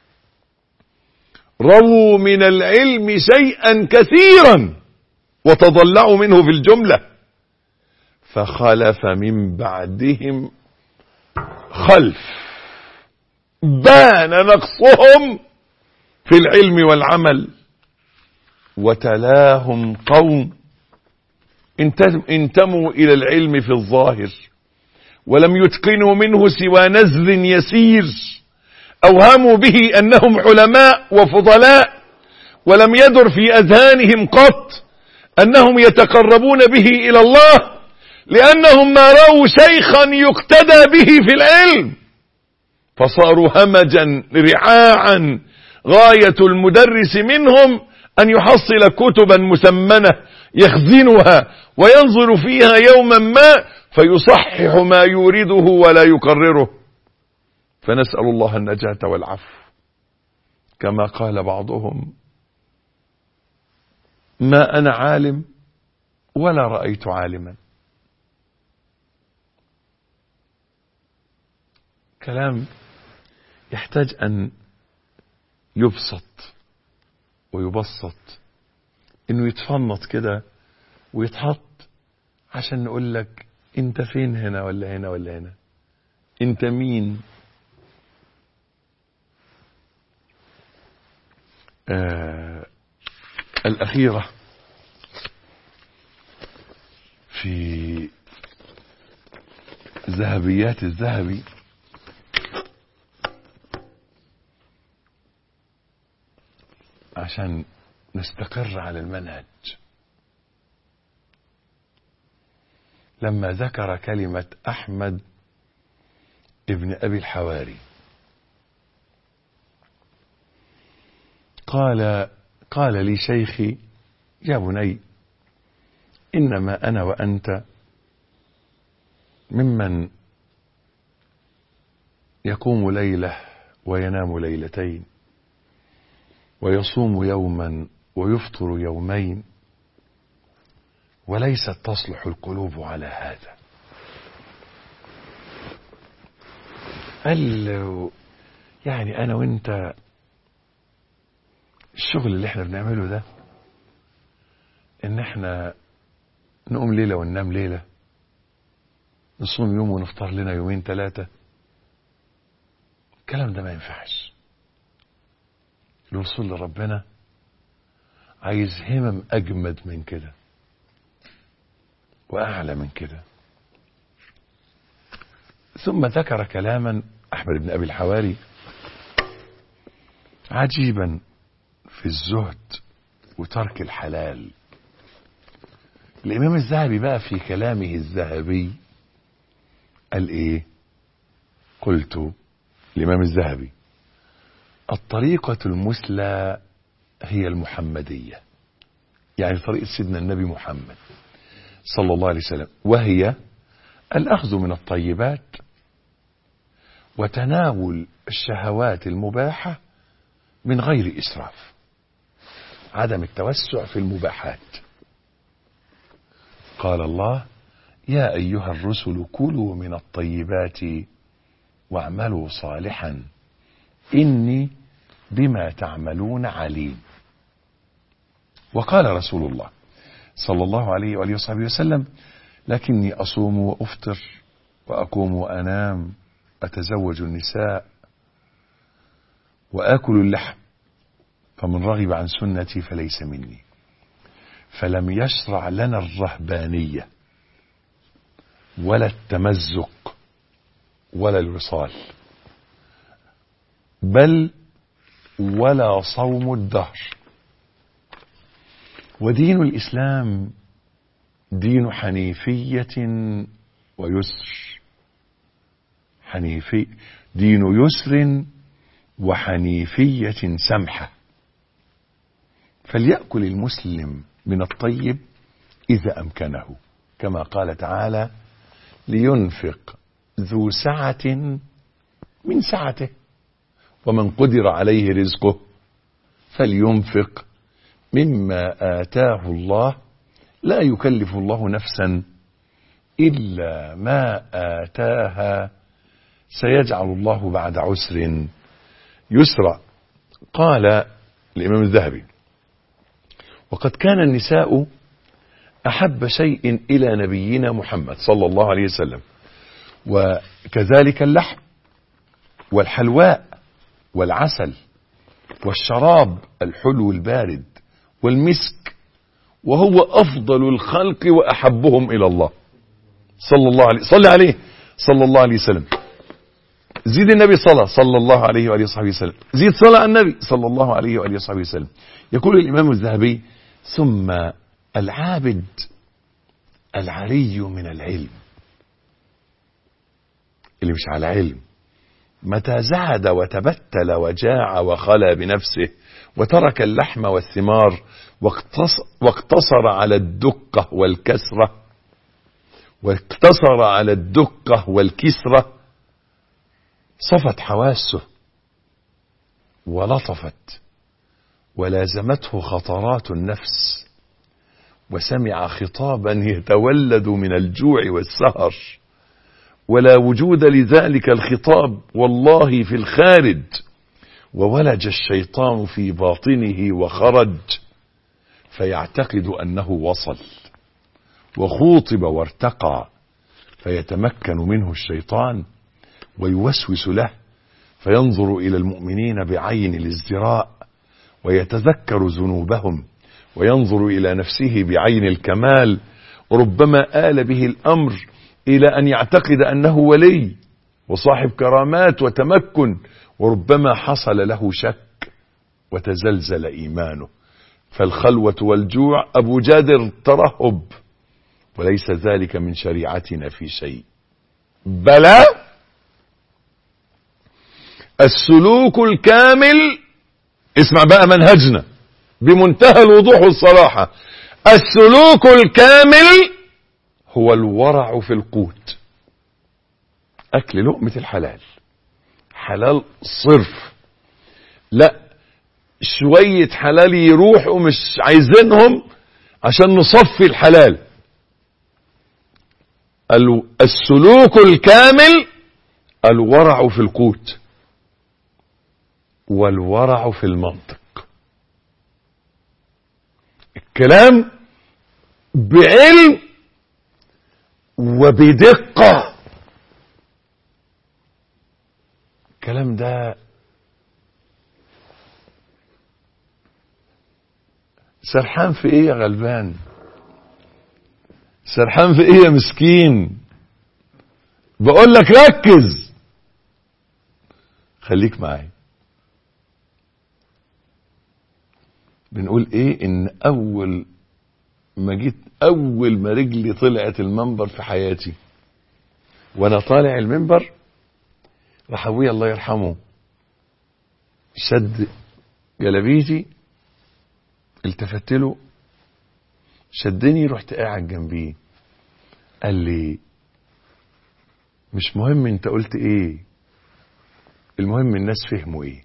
رووا من العلم شيئا كثيرا وتضلعوا منه في الجملة فخلف من بعدهم خلف بان نقصهم في العلم والعمل وتلاهم قوم انتموا إلى العلم في الظاهر ولم يتقنوا منه سوى نزل يسير أوهموا به أنهم علماء وفضلاء ولم يدر في أذهانهم قط أنهم يتقربون به إلى الله لأنهم ما رأوا شيخا يقتدى به في العلم فصاروا همجا رعاعا غاية المدرس منهم أن يحصل كتبا مسمنة يخزنها وينظر فيها يوما ما فيصحح ما يورده ولا يقرره فنسأل الله النجاة والعفو كما قال بعضهم ما أنا عالم ولا رأيت عالما كلام يحتاج أن يبسط ويبسط انه يتفنط كده ويتحط عشان نقول لك انت فين هنا ولا هنا ولا هنا انت مين آه الأخيرة في ذهبيات الذهبي عشان نستقر على المنهج لما ذكر كلمة أحمد ابن أبي الحواري قال قال لي شيخي يا بني إنما أنا وأنت ممن يقوم ليلة وينام ليلتين ويصوم يوما ويفطر يومين وليست تصلح القلوب على هذا قال له يعني انا وانت الشغل اللي احنا بنعمله ده ان احنا نقوم ليله وننام ليله نصوم يوم ونفطر لنا يومين ثلاثه الكلام ده ما ينفعش الوصول لربنا عايز همم اجمد من كده واعلى من كده ثم ذكر كلاما احمد بن ابي الحواري عجيبا في الزهد وترك الحلال الامام الذهبي بقى في كلامه الذهبي قال ايه قلت الامام الذهبي الطريقة المثلى هي المحمدية يعني طريقة سيدنا النبي محمد صلى الله عليه وسلم وهي الأخذ من الطيبات وتناول الشهوات المباحة من غير إسراف عدم التوسع في المباحات قال الله يا أيها الرسل كلوا من الطيبات واعملوا صالحا إني بما تعملون عليم وقال رسول الله صلى الله عليه وآله وصحبه وسلم لكني أصوم وأفطر وأقوم وأنام أتزوج النساء وآكل اللحم فمن رغب عن سنتي فليس مني فلم يشرع لنا الرهبانية ولا التمزق ولا الوصال بل ولا صوم الدهر ودين الإسلام دين حنيفية ويسر حنيفي دين يسر وحنيفية سمحة فليأكل المسلم من الطيب إذا أمكنه كما قال تعالى لينفق ذو سعة من سعته ومن قدر عليه رزقه فلينفق مما آتاه الله لا يكلف الله نفسا إلا ما آتاها سيجعل الله بعد عسر يسرا قال الإمام الذهبي وقد كان النساء أحب شيء إلى نبينا محمد صلى الله عليه وسلم وكذلك اللحم والحلواء والعسل والشراب الحلو البارد والمسك وهو أفضل الخلق وأحبهم إلى الله صلى الله عليه صلى عليه صلى الله عليه وسلم زيد النبي صلى صلى الله عليه وآله وصحبه وسلم زيد صلى على النبي صلى الله عليه وآله وصحبه وسلم يقول الإمام الذهبي ثم العابد العري من العلم اللي مش على علم متى زعد وتبتل وجاع وخلى بنفسه وترك اللحم والثمار واقتصر على الدقة والكسرة واقتصر على الدقة والكسرة صفت حواسه ولطفت ولازمته خطرات النفس وسمع خطابا يتولد من الجوع والسهر ولا وجود لذلك الخطاب والله في الخارج وولج الشيطان في باطنه وخرج فيعتقد انه وصل وخوطب وارتقى فيتمكن منه الشيطان ويوسوس له فينظر الى المؤمنين بعين الازدراء ويتذكر ذنوبهم وينظر الى نفسه بعين الكمال وربما آل به الامر الى ان يعتقد انه ولي وصاحب كرامات وتمكن وربما حصل له شك وتزلزل ايمانه فالخلوة والجوع ابو جادر ترهب وليس ذلك من شريعتنا في شيء بلى السلوك الكامل اسمع بقى منهجنا بمنتهى الوضوح والصراحة السلوك الكامل هو الورع في القوت اكل لقمة الحلال حلال صرف لا شوية حلال يروحوا مش عايزينهم عشان نصفي الحلال السلوك الكامل الورع في القوت والورع في المنطق الكلام بعلم وبدقة الكلام ده سرحان في ايه يا غلبان سرحان في ايه يا مسكين بقول لك ركز خليك معايا بنقول ايه ان اول ما جيت اول ما رجلي طلعت المنبر في حياتي وانا طالع المنبر راح ابويا الله يرحمه شد جلابيتي التفت له شدني رحت قاعد جنبيه قال لي مش مهم انت قلت ايه المهم الناس فهموا ايه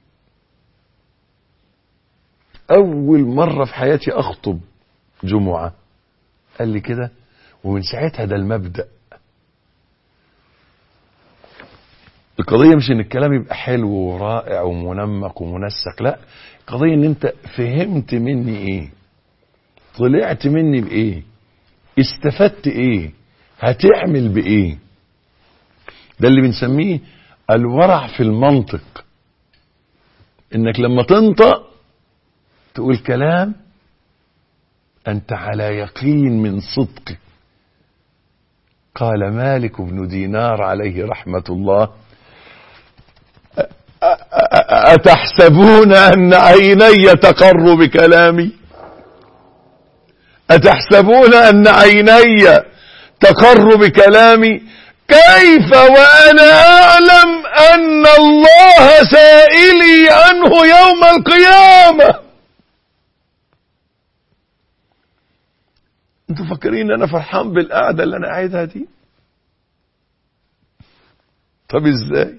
اول مرة في حياتي اخطب جمعة قال لي كده ومن ساعتها ده المبدأ القضية مش ان الكلام يبقى حلو ورائع ومنمق ومنسق لا القضية ان انت فهمت مني ايه طلعت مني بايه استفدت ايه هتعمل بايه ده اللي بنسميه الورع في المنطق انك لما تنطق تقول كلام انت على يقين من صدقه قال مالك بن دينار عليه رحمة الله أتحسبون أن عيني تقر بكلامي أتحسبون أن عيني تقر بكلامي كيف وأنا أعلم أن الله سائلي عنه يوم القيامة انتوا فاكرين انا فرحان بالقعده اللي انا قاعدها دي طب ازاي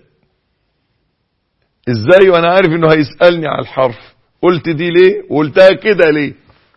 ازاي وانا عارف انه هيسالني على الحرف قلت دي ليه وقلتها كده ليه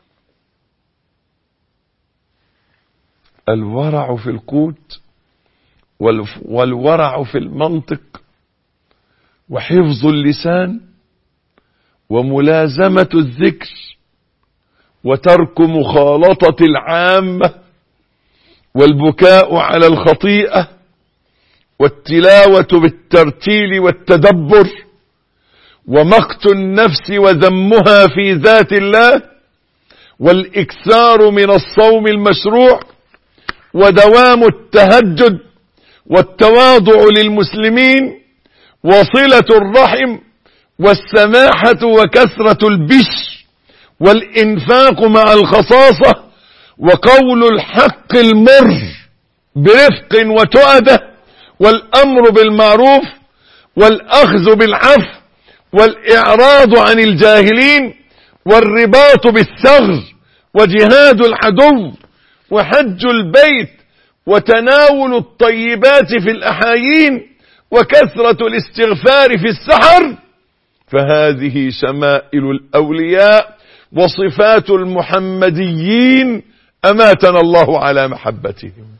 الورع في القوت والورع في المنطق وحفظ اللسان وملازمه الذكر وترك مخالطة العامة والبكاء على الخطيئة والتلاوة بالترتيل والتدبر ومقت النفس وذمها في ذات الله والإكثار من الصوم المشروع ودوام التهجد والتواضع للمسلمين وصلة الرحم والسماحة وكثرة البش والإنفاق مع الخصاصة وقول الحق المر برفق وتؤده والأمر بالمعروف والأخذ بالعفو والإعراض عن الجاهلين والرباط بالثغر وجهاد العدو وحج البيت وتناول الطيبات في الأحايين وكثرة الاستغفار في السحر فهذه شمائل الأولياء وصفات المحمديين أماتنا الله على محبتهم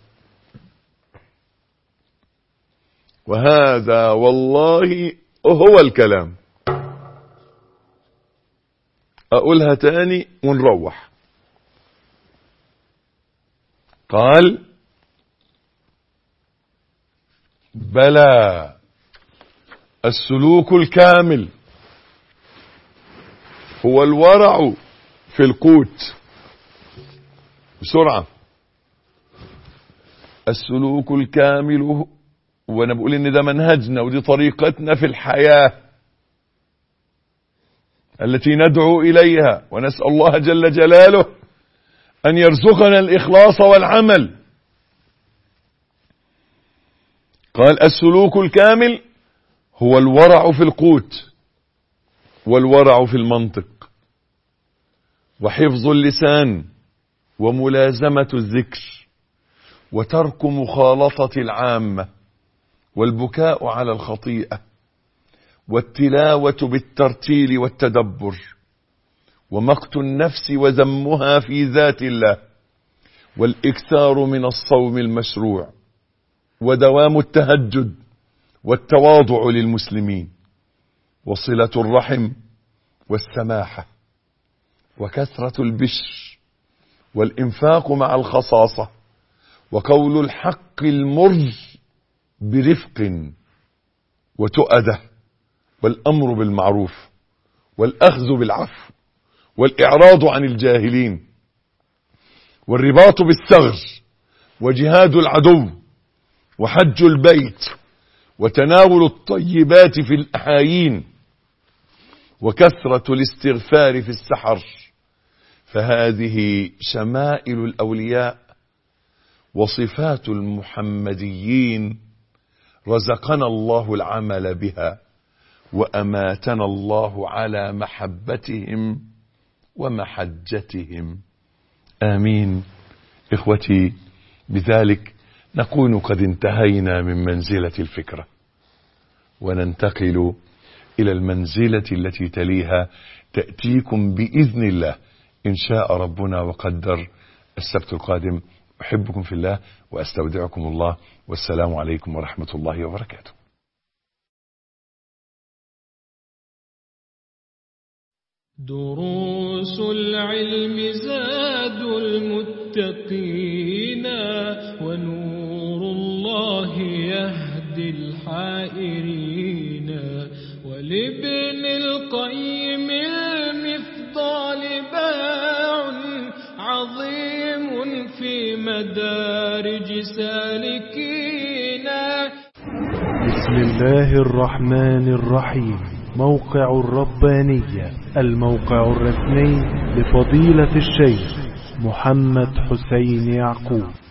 وهذا والله هو الكلام أقولها تاني ونروح قال بلى السلوك الكامل هو الورع في القوت بسرعة السلوك الكامل وانا بقول ان ده منهجنا ودي طريقتنا في الحياة التي ندعو اليها ونسأل الله جل جلاله ان يرزقنا الاخلاص والعمل قال السلوك الكامل هو الورع في القوت والورع في المنطق وحفظ اللسان وملازمة الذكر وترك مخالطة العامة والبكاء على الخطيئة والتلاوة بالترتيل والتدبر ومقت النفس وذمها في ذات الله والإكثار من الصوم المشروع ودوام التهجد والتواضع للمسلمين وصلة الرحم والسماحة وكثرة البشر والإنفاق مع الخصاصة وقول الحق المر برفق وتؤده والأمر بالمعروف والأخذ بالعفو والإعراض عن الجاهلين والرباط بالثغر وجهاد العدو وحج البيت وتناول الطيبات في الأحايين وكثرة الاستغفار في السحر فهذه شمائل الأولياء وصفات المحمديين رزقنا الله العمل بها وأماتنا الله على محبتهم ومحجتهم آمين إخوتي بذلك نكون قد انتهينا من منزلة الفكرة وننتقل إلى المنزلة التي تليها تأتيكم بإذن الله إن شاء ربنا وقدر السبت القادم أحبكم في الله وأستودعكم الله والسلام عليكم ورحمة الله وبركاته دروس العلم زاد المتقين ونور الله يهدي الحائرين ولابن القيم المفضال باع عظيم في مدارج سالكين بسم الله الرحمن الرحيم موقع الربانية الموقع الرسمي لفضيلة الشيخ محمد حسين يعقوب